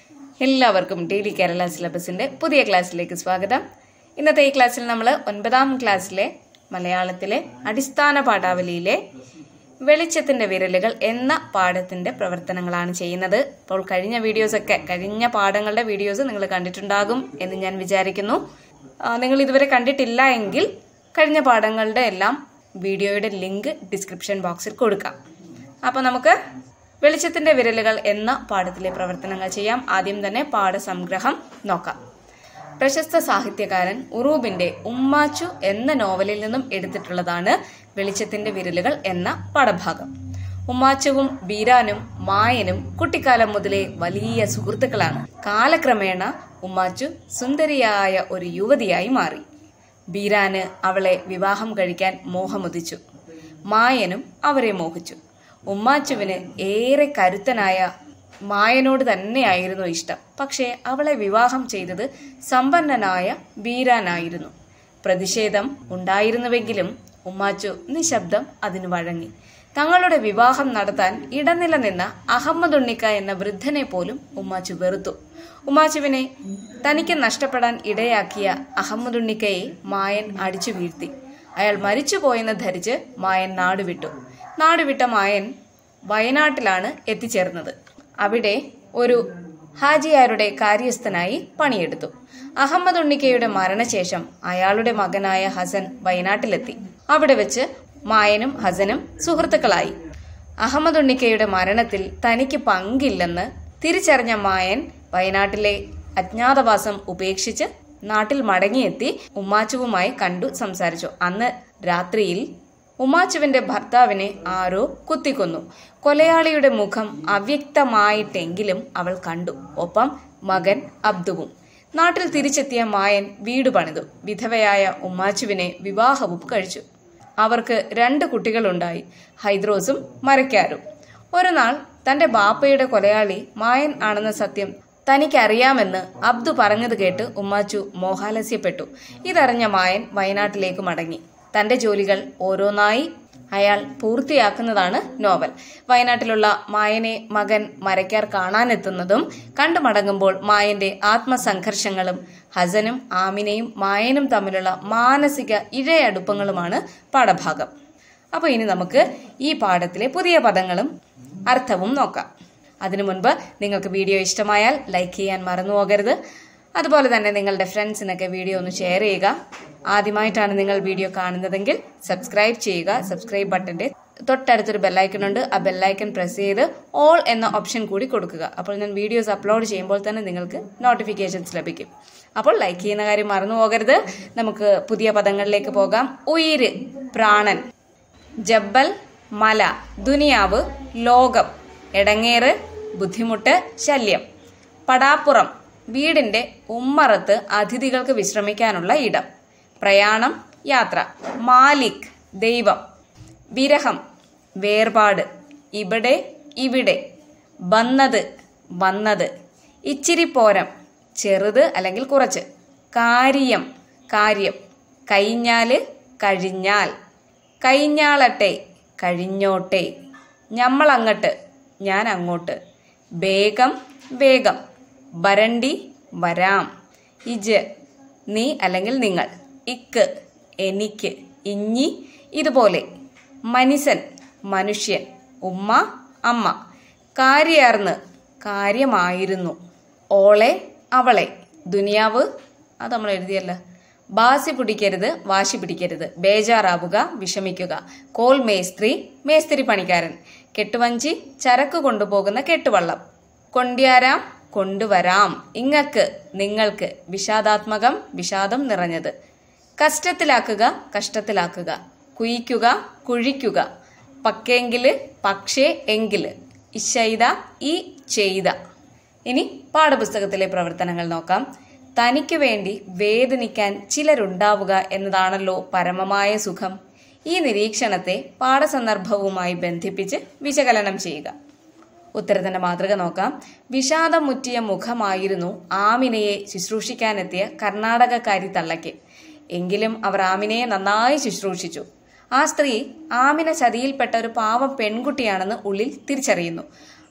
എല്ലാവർക്കും ഡെയിലി കേരള സിലബസിന്റെ പുതിയ ക്ലാസ്സിലേക്ക് സ്വാഗതം ഇന്നത്തെ ഈ ക്ലാസ്സിൽ നമ്മൾ ഒൻപതാം ക്ലാസ്സിലെ മലയാളത്തിലെ അടിസ്ഥാന പാഠാവലിയിലെ വെളിച്ചത്തിന്റെ വിരലുകൾ എന്ന പാഠത്തിന്റെ പ്രവർത്തനങ്ങളാണ് ചെയ്യുന്നത് അപ്പോൾ കഴിഞ്ഞ വീഡിയോസ് ഒക്കെ കഴിഞ്ഞ പാഠങ്ങളുടെ വീഡിയോസ് നിങ്ങൾ കണ്ടിട്ടുണ്ടാകും എന്ന് ഞാൻ വിചാരിക്കുന്നു ആ, നിങ്ങൾ ഇതുവരെ കണ്ടിട്ടില്ല എങ്കിൽ കഴിഞ്ഞ പാഠങ്ങളുടെ എല്ലാം വീഡിയോയുടെ ലിങ്ക് ഡിസ്ക്രിപ്ഷൻ ബോക്സിൽ കൊടുക്കാം അപ്പോൾ നമുക്ക് വെളിച്ചത്തിന്റെ വിരലുകൾ എന്ന പാഠത്തിലെ പ്രവർത്തനങ്ങൾ ചെയ്യാം ആദ്യം തന്നെ പാഠസംഗ്രഹം നോക്കാം പ്രശസ്ത സാഹിത്യകാരൻ ഉറൂബിന്റെ ഉമ്മാച്ചു എന്ന നോവലിൽ നിന്നും എടുത്തിട്ടുള്ളതാണ് വെളിച്ചത്തിന്റെ വിരലുകൾ എന്ന പാഠഭാഗം ഉമ്മാച്ചുവും ബീരാനും മായനും കുട്ടിക്കാലം മുതലേ വലിയ സുഹൃത്തുക്കളാണ് കാലക്രമേണ ഉമ്മാച്ചു സുന്ദരിയായ ഒരു യുവതിയായി മാറി ബീരാന് അവളെ വിവാഹം കഴിക്കാൻ മോഹമുദിച്ചു മായനും അവരെ മോഹിച്ചു ഉമ്മാച്ചുവിന് ഏറെ കരുത്തനായ മായനോട് തന്നെയായിരുന്നു ഇഷ്ടം പക്ഷേ അവളെ വിവാഹം ചെയ്തത് സമ്പന്നനായ ബീരാനായിരുന്നു പ്രതിഷേധം ഉണ്ടായിരുന്നുവെങ്കിലും ഉമ്മാച്ചു നിശബ്ദം അതിന് വഴങ്ങി തങ്ങളുടെ വിവാഹം നടത്താൻ ഇടനില നിന്ന അഹമ്മദ് ഉണ്ണിക്ക എന്ന വൃദ്ധനെ പോലും ഉമ്മാച്ചു വെറുത്തു ഉമ്മാച്ചുവിനെ തനിക്ക് നഷ്ടപ്പെടാൻ ഇടയാക്കിയ അഹമ്മദ് ഉണ്ണിക്കയെ മായൻ അടിച്ചു വീഴ്ത്തി അയാൾ മരിച്ചുപോയെന്ന് ധരിച്ച് മായൻ നാടുവിട്ടു നാടുവിട്ട മായൻ വയനാട്ടിലാണ് എത്തിച്ചേർന്നത് അവിടെ ഒരു ഹാജിയാരുടെ കാര്യസ്ഥനായി പണിയെടുത്തു അഹമ്മദ് ഉണ്ണിക്കയുടെ മരണശേഷം അയാളുടെ മകനായ ഹസൻ വയനാട്ടിലെത്തി അവിടെ വെച്ച് മായനും ഹസനും സുഹൃത്തുക്കളായി അഹമ്മദ് ഉണ്ണിക്കയുടെ മരണത്തിൽ തനിക്ക് പങ്കില്ലെന്ന് തിരിച്ചറിഞ്ഞ മായൻ വയനാട്ടിലെ അജ്ഞാതവാസം ഉപേക്ഷിച്ച് നാട്ടിൽ മടങ്ങിയെത്തി ഉമ്മാച്ചുവുമായി കണ്ടു സംസാരിച്ചു അന്ന് രാത്രിയിൽ ഉമ്മാച്ചുവിന്റെ ഭർത്താവിനെ ആരോ കുത്തിക്കൊന്നു കൊലയാളിയുടെ മുഖം അവ്യക്തമായിട്ടെങ്കിലും അവൾ കണ്ടു ഒപ്പം മകൻ അബ്ദുവും നാട്ടിൽ തിരിച്ചെത്തിയ മായൻ വീട് പണിതു വിധവയായ ഉമ്മാച്ചുവിനെ വിവാഹവും കഴിച്ചു അവർക്ക് രണ്ട് കുട്ടികളുണ്ടായി ഹൈദ്രോസും മരക്കാരും ഒരു നാൾ തന്റെ ബാപ്പയുടെ കൊലയാളി മായൻ ആണെന്ന സത്യം തനിക്കറിയാമെന്ന് അബ്ദു പറഞ്ഞത് കേട്ട് ഉമ്മാച്ചു മോഹാലസ്യപ്പെട്ടു ഇതറിഞ്ഞ മായൻ വയനാട്ടിലേക്ക് മടങ്ങി തന്റെ ജോലികൾ ഓരോന്നായി അയാൾ പൂർത്തിയാക്കുന്നതാണ് നോവൽ വയനാട്ടിലുള്ള മായനെ മകൻ മരയ്ക്കാർ കാണാനെത്തുന്നതും കണ്ടു മടങ്ങുമ്പോൾ മായന്റെ ആത്മസംഘർഷങ്ങളും ഹസനും ആമിനയും മായനും തമ്മിലുള്ള മാനസിക ഇഴയടുപ്പങ്ങളുമാണ് പാഠഭാഗം അപ്പോൾ ഇനി നമുക്ക് ഈ പാഠത്തിലെ പുതിയ പദങ്ങളും അർത്ഥവും നോക്കാം അതിനു മുൻപ് നിങ്ങൾക്ക് വീഡിയോ ഇഷ്ടമായാൽ ലൈക്ക് ചെയ്യാൻ മറന്നു പോകരുത് അതുപോലെ തന്നെ നിങ്ങളുടെ ഫ്രണ്ട്സിനൊക്കെ വീഡിയോ ഒന്ന് ഷെയർ ചെയ്യുക ആദ്യമായിട്ടാണ് നിങ്ങൾ വീഡിയോ കാണുന്നതെങ്കിൽ സബ്സ്ക്രൈബ് ചെയ്യുക സബ്സ്ക്രൈബ് ബട്ടന്റെ തൊട്ടടുത്തൊരു ബെല്ലൈക്കൺ ഉണ്ട് ആ ബെല്ലൈക്കൺ പ്രസ് ചെയ്ത് ഓൾ എന്ന ഓപ്ഷൻ കൂടി കൊടുക്കുക അപ്പോൾ ഞാൻ വീഡിയോസ് അപ്ലോഡ് ചെയ്യുമ്പോൾ തന്നെ നിങ്ങൾക്ക് നോട്ടിഫിക്കേഷൻസ് ലഭിക്കും അപ്പോൾ ലൈക്ക് ചെയ്യുന്ന കാര്യം മറന്നു പോകരുത് നമുക്ക് പുതിയ പദങ്ങളിലേക്ക് പോകാം ഉയിര് പ്രാണൻ ജബ്ബൽ മല ദുനിയാവ് ലോകം എടങ്ങേറ് ബുദ്ധിമുട്ട് ശല്യം പടാപ്പുറം വീടിന്റെ ഉമ്മറത്ത് അതിഥികൾക്ക് വിശ്രമിക്കാനുള്ള ഇടം പ്രയാണം യാത്ര മാലിക് ദൈവം വിരഹം വേർപാട് ഇവിടെ ഇവിടെ വന്നത് വന്നത് ഇച്ചിരി പോരം ചെറുത് അല്ലെങ്കിൽ കുറച്ച് കാര്യം കാര്യം കഴിഞ്ഞാല് കഴിഞ്ഞാൽ കഴിഞ്ഞാളട്ടെ കഴിഞ്ഞോട്ടെ ഞമ്മളങ്ങട്ട് ഞാൻ അങ്ങോട്ട് വേഗം വേഗം വരണ്ടി വരാം ഇജ് നീ അല്ലെങ്കിൽ നിങ്ങൾ ഇക്ക് എനിക്ക് ഇഞ്ഞി ഇതുപോലെ മനുഷ്യൻ മനുഷ്യൻ ഉമ്മ അമ്മ കാര്യാർന്ന് കാര്യമായിരുന്നു ഓളെ അവളെ ദുനിയാവ് അത് നമ്മൾ എഴുതിയല്ല ബാസി പിടിക്കരുത് വാശി പിടിക്കരുത് ബേജാറാവുക വിഷമിക്കുക കോൽ മേസ്ത്രി മേസ്തിരി പണിക്കാരൻ കെട്ടുവഞ്ചി ചരക്ക് കൊണ്ടുപോകുന്ന കെട്ടുവള്ളം കൊണ്ടിയാരാം കൊണ്ടുവരാം ഇങ്ങക്ക് നിങ്ങൾക്ക് വിഷാദാത്മകം വിഷാദം നിറഞ്ഞത് കഷ്ടത്തിലാക്കുക കഷ്ടത്തിലാക്കുക കുയിക്കുക കുഴിക്കുക പക്കെങ്കില് പക്ഷേ എങ്കില് ഇശൈത ഈ ചെയ്ത ഇനി പാഠപുസ്തകത്തിലെ പ്രവർത്തനങ്ങൾ നോക്കാം തനിക്ക് വേണ്ടി വേദനിക്കാൻ ചിലരുണ്ടാവുക എന്നതാണല്ലോ പരമമായ സുഖം ഈ നിരീക്ഷണത്തെ പാഠസന്ദർഭവുമായി ബന്ധിപ്പിച്ച് വിശകലനം ചെയ്യുക ഉത്തരത്തിന്റെ മാതൃക നോക്കാം വിഷാദം മുറ്റിയ മുഖമായിരുന്നു ആമിനയെ ശുശ്രൂഷിക്കാനെത്തിയ കർണാടകക്കാരി തള്ളയ്ക്ക് എങ്കിലും അവർ ആമിനയെ നന്നായി ശുശ്രൂഷിച്ചു ആ സ്ത്രീ ആമിന ചതിയിൽപ്പെട്ട ഒരു പാവം പെൺകുട്ടിയാണെന്ന് ഉള്ളിൽ തിരിച്ചറിയുന്നു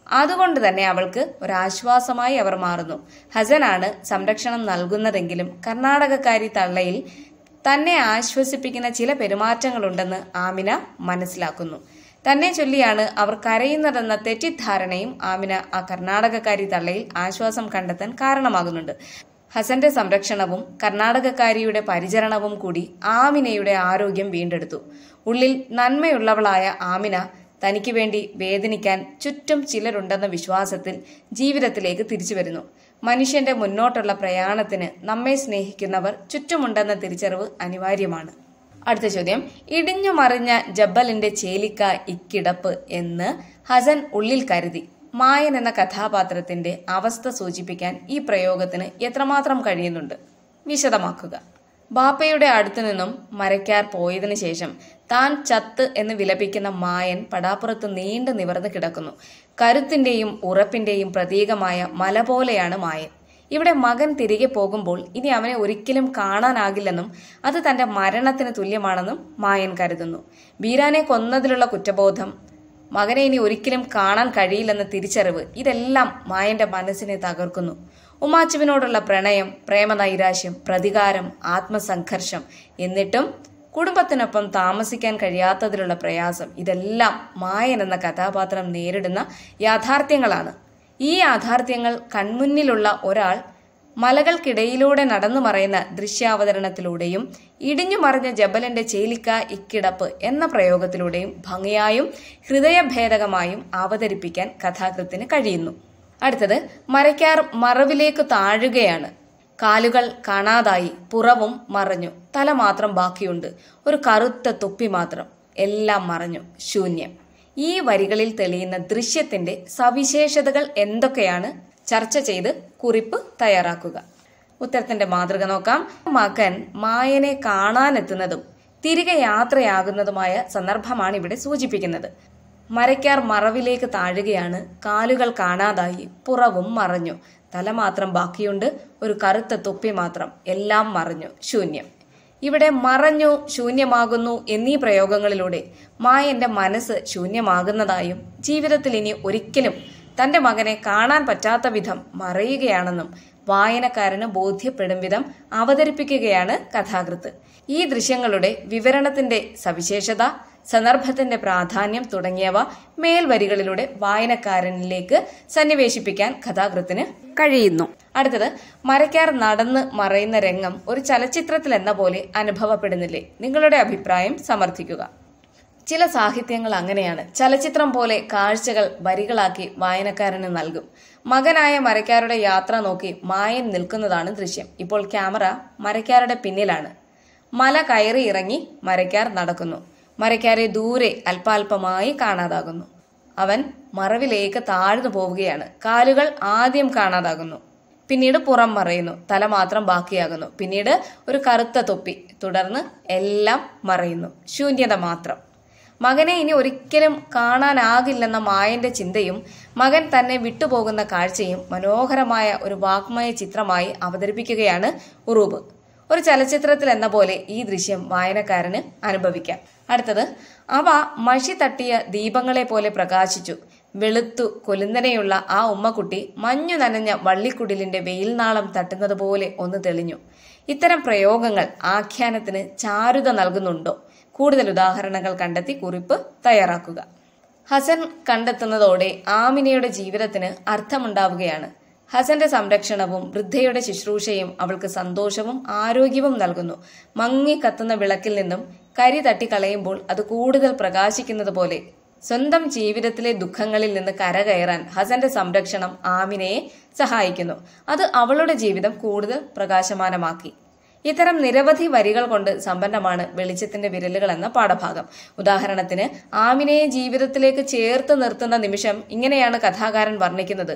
അതുകൊണ്ട് തന്നെ അവൾക്ക് ഒരാശ്വാസമായി അവർ മാറുന്നു ഹസനാണ് സംരക്ഷണം നൽകുന്നതെങ്കിലും കർണാടകക്കാരി തള്ളയിൽ തന്നെ ആശ്വസിപ്പിക്കുന്ന ചില പെരുമാറ്റങ്ങളുണ്ടെന്ന് ആമിന മനസ്സിലാക്കുന്നു തന്നെ ചൊല്ലിയാണ് അവർ കരയുന്നതെന്ന തെറ്റിദ്ധാരണയും ആമിന ആ കർണാടകക്കാരി തള്ളയിൽ ആശ്വാസം കണ്ടെത്താൻ കാരണമാകുന്നുണ്ട് ഹസന്റെ സംരക്ഷണവും കർണാടകക്കാരിയുടെ പരിചരണവും കൂടി ആമിനയുടെ ആരോഗ്യം വീണ്ടെടുത്തു ഉള്ളിൽ നന്മയുള്ളവളായ ആമിന തനിക്ക് വേണ്ടി വേദനിക്കാൻ ചുറ്റും ചിലരുണ്ടെന്ന വിശ്വാസത്തിൽ ജീവിതത്തിലേക്ക് തിരിച്ചു വരുന്നു മനുഷ്യന്റെ മുന്നോട്ടുള്ള പ്രയാണത്തിന് നമ്മെ സ്നേഹിക്കുന്നവർ ചുറ്റുമുണ്ടെന്ന തിരിച്ചറിവ് അനിവാര്യമാണ് അടുത്ത ചോദ്യം ഇടിഞ്ഞു മറിഞ്ഞ ജബ്ബലിന്റെ ചേലിക്ക ഇക്കിടപ്പ് എന്ന് ഹസൻ ഉള്ളിൽ കരുതി മായൻ എന്ന കഥാപാത്രത്തിന്റെ അവസ്ഥ സൂചിപ്പിക്കാൻ ഈ പ്രയോഗത്തിന് എത്രമാത്രം കഴിയുന്നുണ്ട് വിശദമാക്കുക ബാപ്പയുടെ അടുത്തു നിന്നും മരയ്ക്കാർ പോയതിനു ശേഷം താൻ ചത്ത് എന്ന് വിലപിക്കുന്ന മായൻ പടാപ്പുറത്ത് നീണ്ടു നിവർന്നു കിടക്കുന്നു കരുത്തിന്റെയും ഉറപ്പിന്റെയും പ്രതീകമായ മല പോലെയാണ് മായൻ ഇവിടെ മകൻ തിരികെ പോകുമ്പോൾ ഇനി അവനെ ഒരിക്കലും കാണാനാകില്ലെന്നും അത് തന്റെ മരണത്തിന് തുല്യമാണെന്നും മായൻ കരുതുന്നു ബീരാനെ കൊന്നതിലുള്ള കുറ്റബോധം മകനെ ഇനി ഒരിക്കലും കാണാൻ കഴിയില്ലെന്ന തിരിച്ചറിവ് ഇതെല്ലാം മായന്റെ മനസ്സിനെ തകർക്കുന്നു ഉമാച്ചുവിനോടുള്ള പ്രണയം പ്രേമനൈരാശ്യം പ്രതികാരം ആത്മസംഘർഷം എന്നിട്ടും കുടുംബത്തിനൊപ്പം താമസിക്കാൻ കഴിയാത്തതിലുള്ള പ്രയാസം ഇതെല്ലാം മായൻ എന്ന കഥാപാത്രം നേരിടുന്ന യാഥാർത്ഥ്യങ്ങളാണ് ഈ യാഥാർത്ഥ്യങ്ങൾ കൺമുന്നിലുള്ള ഒരാൾ മലകൾക്കിടയിലൂടെ നടന്നു മറയുന്ന ദൃശ്യാവതരണത്തിലൂടെയും ഇടിഞ്ഞു മറിഞ്ഞ ജബലിന്റെ ചേലിക്ക ഇക്കിടപ്പ് എന്ന പ്രയോഗത്തിലൂടെയും ഭംഗിയായും ഹൃദയഭേദകമായും അവതരിപ്പിക്കാൻ കഥാകൃത്തിന് കഴിയുന്നു അടുത്തത് മരയ്ക്കാർ മറവിലേക്ക് താഴുകയാണ് കാലുകൾ കാണാതായി പുറവും മറഞ്ഞു തല മാത്രം ബാക്കിയുണ്ട് ഒരു കറുത്ത തൊപ്പി മാത്രം എല്ലാം മറഞ്ഞു ശൂന്യം ഈ വരികളിൽ തെളിയുന്ന ദൃശ്യത്തിന്റെ സവിശേഷതകൾ എന്തൊക്കെയാണ് ചർച്ച ചെയ്ത് കുറിപ്പ് തയ്യാറാക്കുക ഉത്തരത്തിന്റെ മാതൃക നോക്കാം മകൻ മായനെ കാണാനെത്തുന്നതും തിരികെ യാത്രയാകുന്നതുമായ സന്ദർഭമാണ് ഇവിടെ സൂചിപ്പിക്കുന്നത് മരയ്ക്കാർ മറവിലേക്ക് താഴുകയാണ് കാലുകൾ കാണാതായി പുറവും മറഞ്ഞു തല മാത്രം ബാക്കിയുണ്ട് ഒരു കറുത്ത തൊപ്പി മാത്രം എല്ലാം മറഞ്ഞു ശൂന്യം ഇവിടെ മറഞ്ഞു ശൂന്യമാകുന്നു എന്നീ പ്രയോഗങ്ങളിലൂടെ മായന്റെ മനസ്സ് ശൂന്യമാകുന്നതായും ജീവിതത്തിൽ ഇനി ഒരിക്കലും തന്റെ മകനെ കാണാൻ പറ്റാത്ത വിധം മറയുകയാണെന്നും വായനക്കാരന് ബോധ്യപ്പെടും വിധം അവതരിപ്പിക്കുകയാണ് കഥാകൃത്ത് ഈ ദൃശ്യങ്ങളുടെ വിവരണത്തിന്റെ സവിശേഷത സന്ദർഭത്തിന്റെ പ്രാധാന്യം തുടങ്ങിയവ മേൽവരികളിലൂടെ വായനക്കാരനിലേക്ക് സന്നിവേശിപ്പിക്കാൻ കഥാകൃത്തിന് കഴിയുന്നു അടുത്തത് മരയ്ക്കാർ നടന്ന് മറയുന്ന രംഗം ഒരു ചലച്ചിത്രത്തിൽ എന്ന പോലെ അനുഭവപ്പെടുന്നില്ലേ നിങ്ങളുടെ അഭിപ്രായം സമർത്ഥിക്കുക ചില സാഹിത്യങ്ങൾ അങ്ങനെയാണ് ചലച്ചിത്രം പോലെ കാഴ്ചകൾ വരികളാക്കി വായനക്കാരന് നൽകും മകനായ മരയ്ക്കാരുടെ യാത്ര നോക്കി മായൻ നിൽക്കുന്നതാണ് ദൃശ്യം ഇപ്പോൾ ക്യാമറ മരയ്ക്കാരുടെ പിന്നിലാണ് മല കയറി ഇറങ്ങി മരയ്ക്കാർ നടക്കുന്നു മരയ്ക്കാരെ ദൂരെ അല്പാൽപമായി കാണാതാകുന്നു അവൻ മറവിലേക്ക് താഴ്ന്നു പോവുകയാണ് കാലുകൾ ആദ്യം കാണാതാകുന്നു പിന്നീട് പുറം മറയുന്നു തല മാത്രം ബാക്കിയാകുന്നു പിന്നീട് ഒരു കറുത്ത തൊപ്പി തുടർന്ന് എല്ലാം മറയുന്നു ശൂന്യത മാത്രം മകനെ ഇനി ഒരിക്കലും കാണാനാകില്ലെന്ന മായന്റെ ചിന്തയും മകൻ തന്നെ വിട്ടുപോകുന്ന കാഴ്ചയും മനോഹരമായ ഒരു വാഗ്മയ ചിത്രമായി അവതരിപ്പിക്കുകയാണ് ഉറൂബ് ഒരു ചലച്ചിത്രത്തിൽ എന്ന പോലെ ഈ ദൃശ്യം വായനക്കാരന് അനുഭവിക്കാം അടുത്തത് അവ മഷി തട്ടിയ ദീപങ്ങളെ പോലെ പ്രകാശിച്ചു വെളുത്തു കൊലുന്തനെയുള്ള ആ ഉമ്മക്കുട്ടി മഞ്ഞു നനഞ്ഞ വള്ളിക്കുടിലിന്റെ വെയിൽനാളം തട്ടുന്നത് പോലെ ഒന്ന് തെളിഞ്ഞു ഇത്തരം പ്രയോഗങ്ങൾ ആഖ്യാനത്തിന് ചാരുത നൽകുന്നുണ്ടോ കൂടുതൽ ഉദാഹരണങ്ങൾ കണ്ടെത്തി കുറിപ്പ് തയ്യാറാക്കുക ഹസൻ കണ്ടെത്തുന്നതോടെ ആമിനയുടെ ജീവിതത്തിന് അർത്ഥമുണ്ടാവുകയാണ് ഹസന്റെ സംരക്ഷണവും വൃദ്ധയുടെ ശുശ്രൂഷയും അവൾക്ക് സന്തോഷവും ആരോഗ്യവും നൽകുന്നു മങ്ങി കത്തുന്ന വിളക്കിൽ നിന്നും കരി തട്ടിക്കളയുമ്പോൾ അത് കൂടുതൽ പ്രകാശിക്കുന്നത് പോലെ സ്വന്തം ജീവിതത്തിലെ ദുഃഖങ്ങളിൽ നിന്ന് കരകയറാൻ ഹസന്റെ സംരക്ഷണം ആമിനയെ സഹായിക്കുന്നു അത് അവളുടെ ജീവിതം കൂടുതൽ പ്രകാശമാനമാക്കി ഇത്തരം നിരവധി വരികൾ കൊണ്ട് സമ്പന്നമാണ് വെളിച്ചത്തിന്റെ വിരലുകൾ എന്ന പാഠഭാഗം ഉദാഹരണത്തിന് ആമിനയെ ജീവിതത്തിലേക്ക് ചേർത്ത് നിർത്തുന്ന നിമിഷം ഇങ്ങനെയാണ് കഥാകാരൻ വർണ്ണിക്കുന്നത്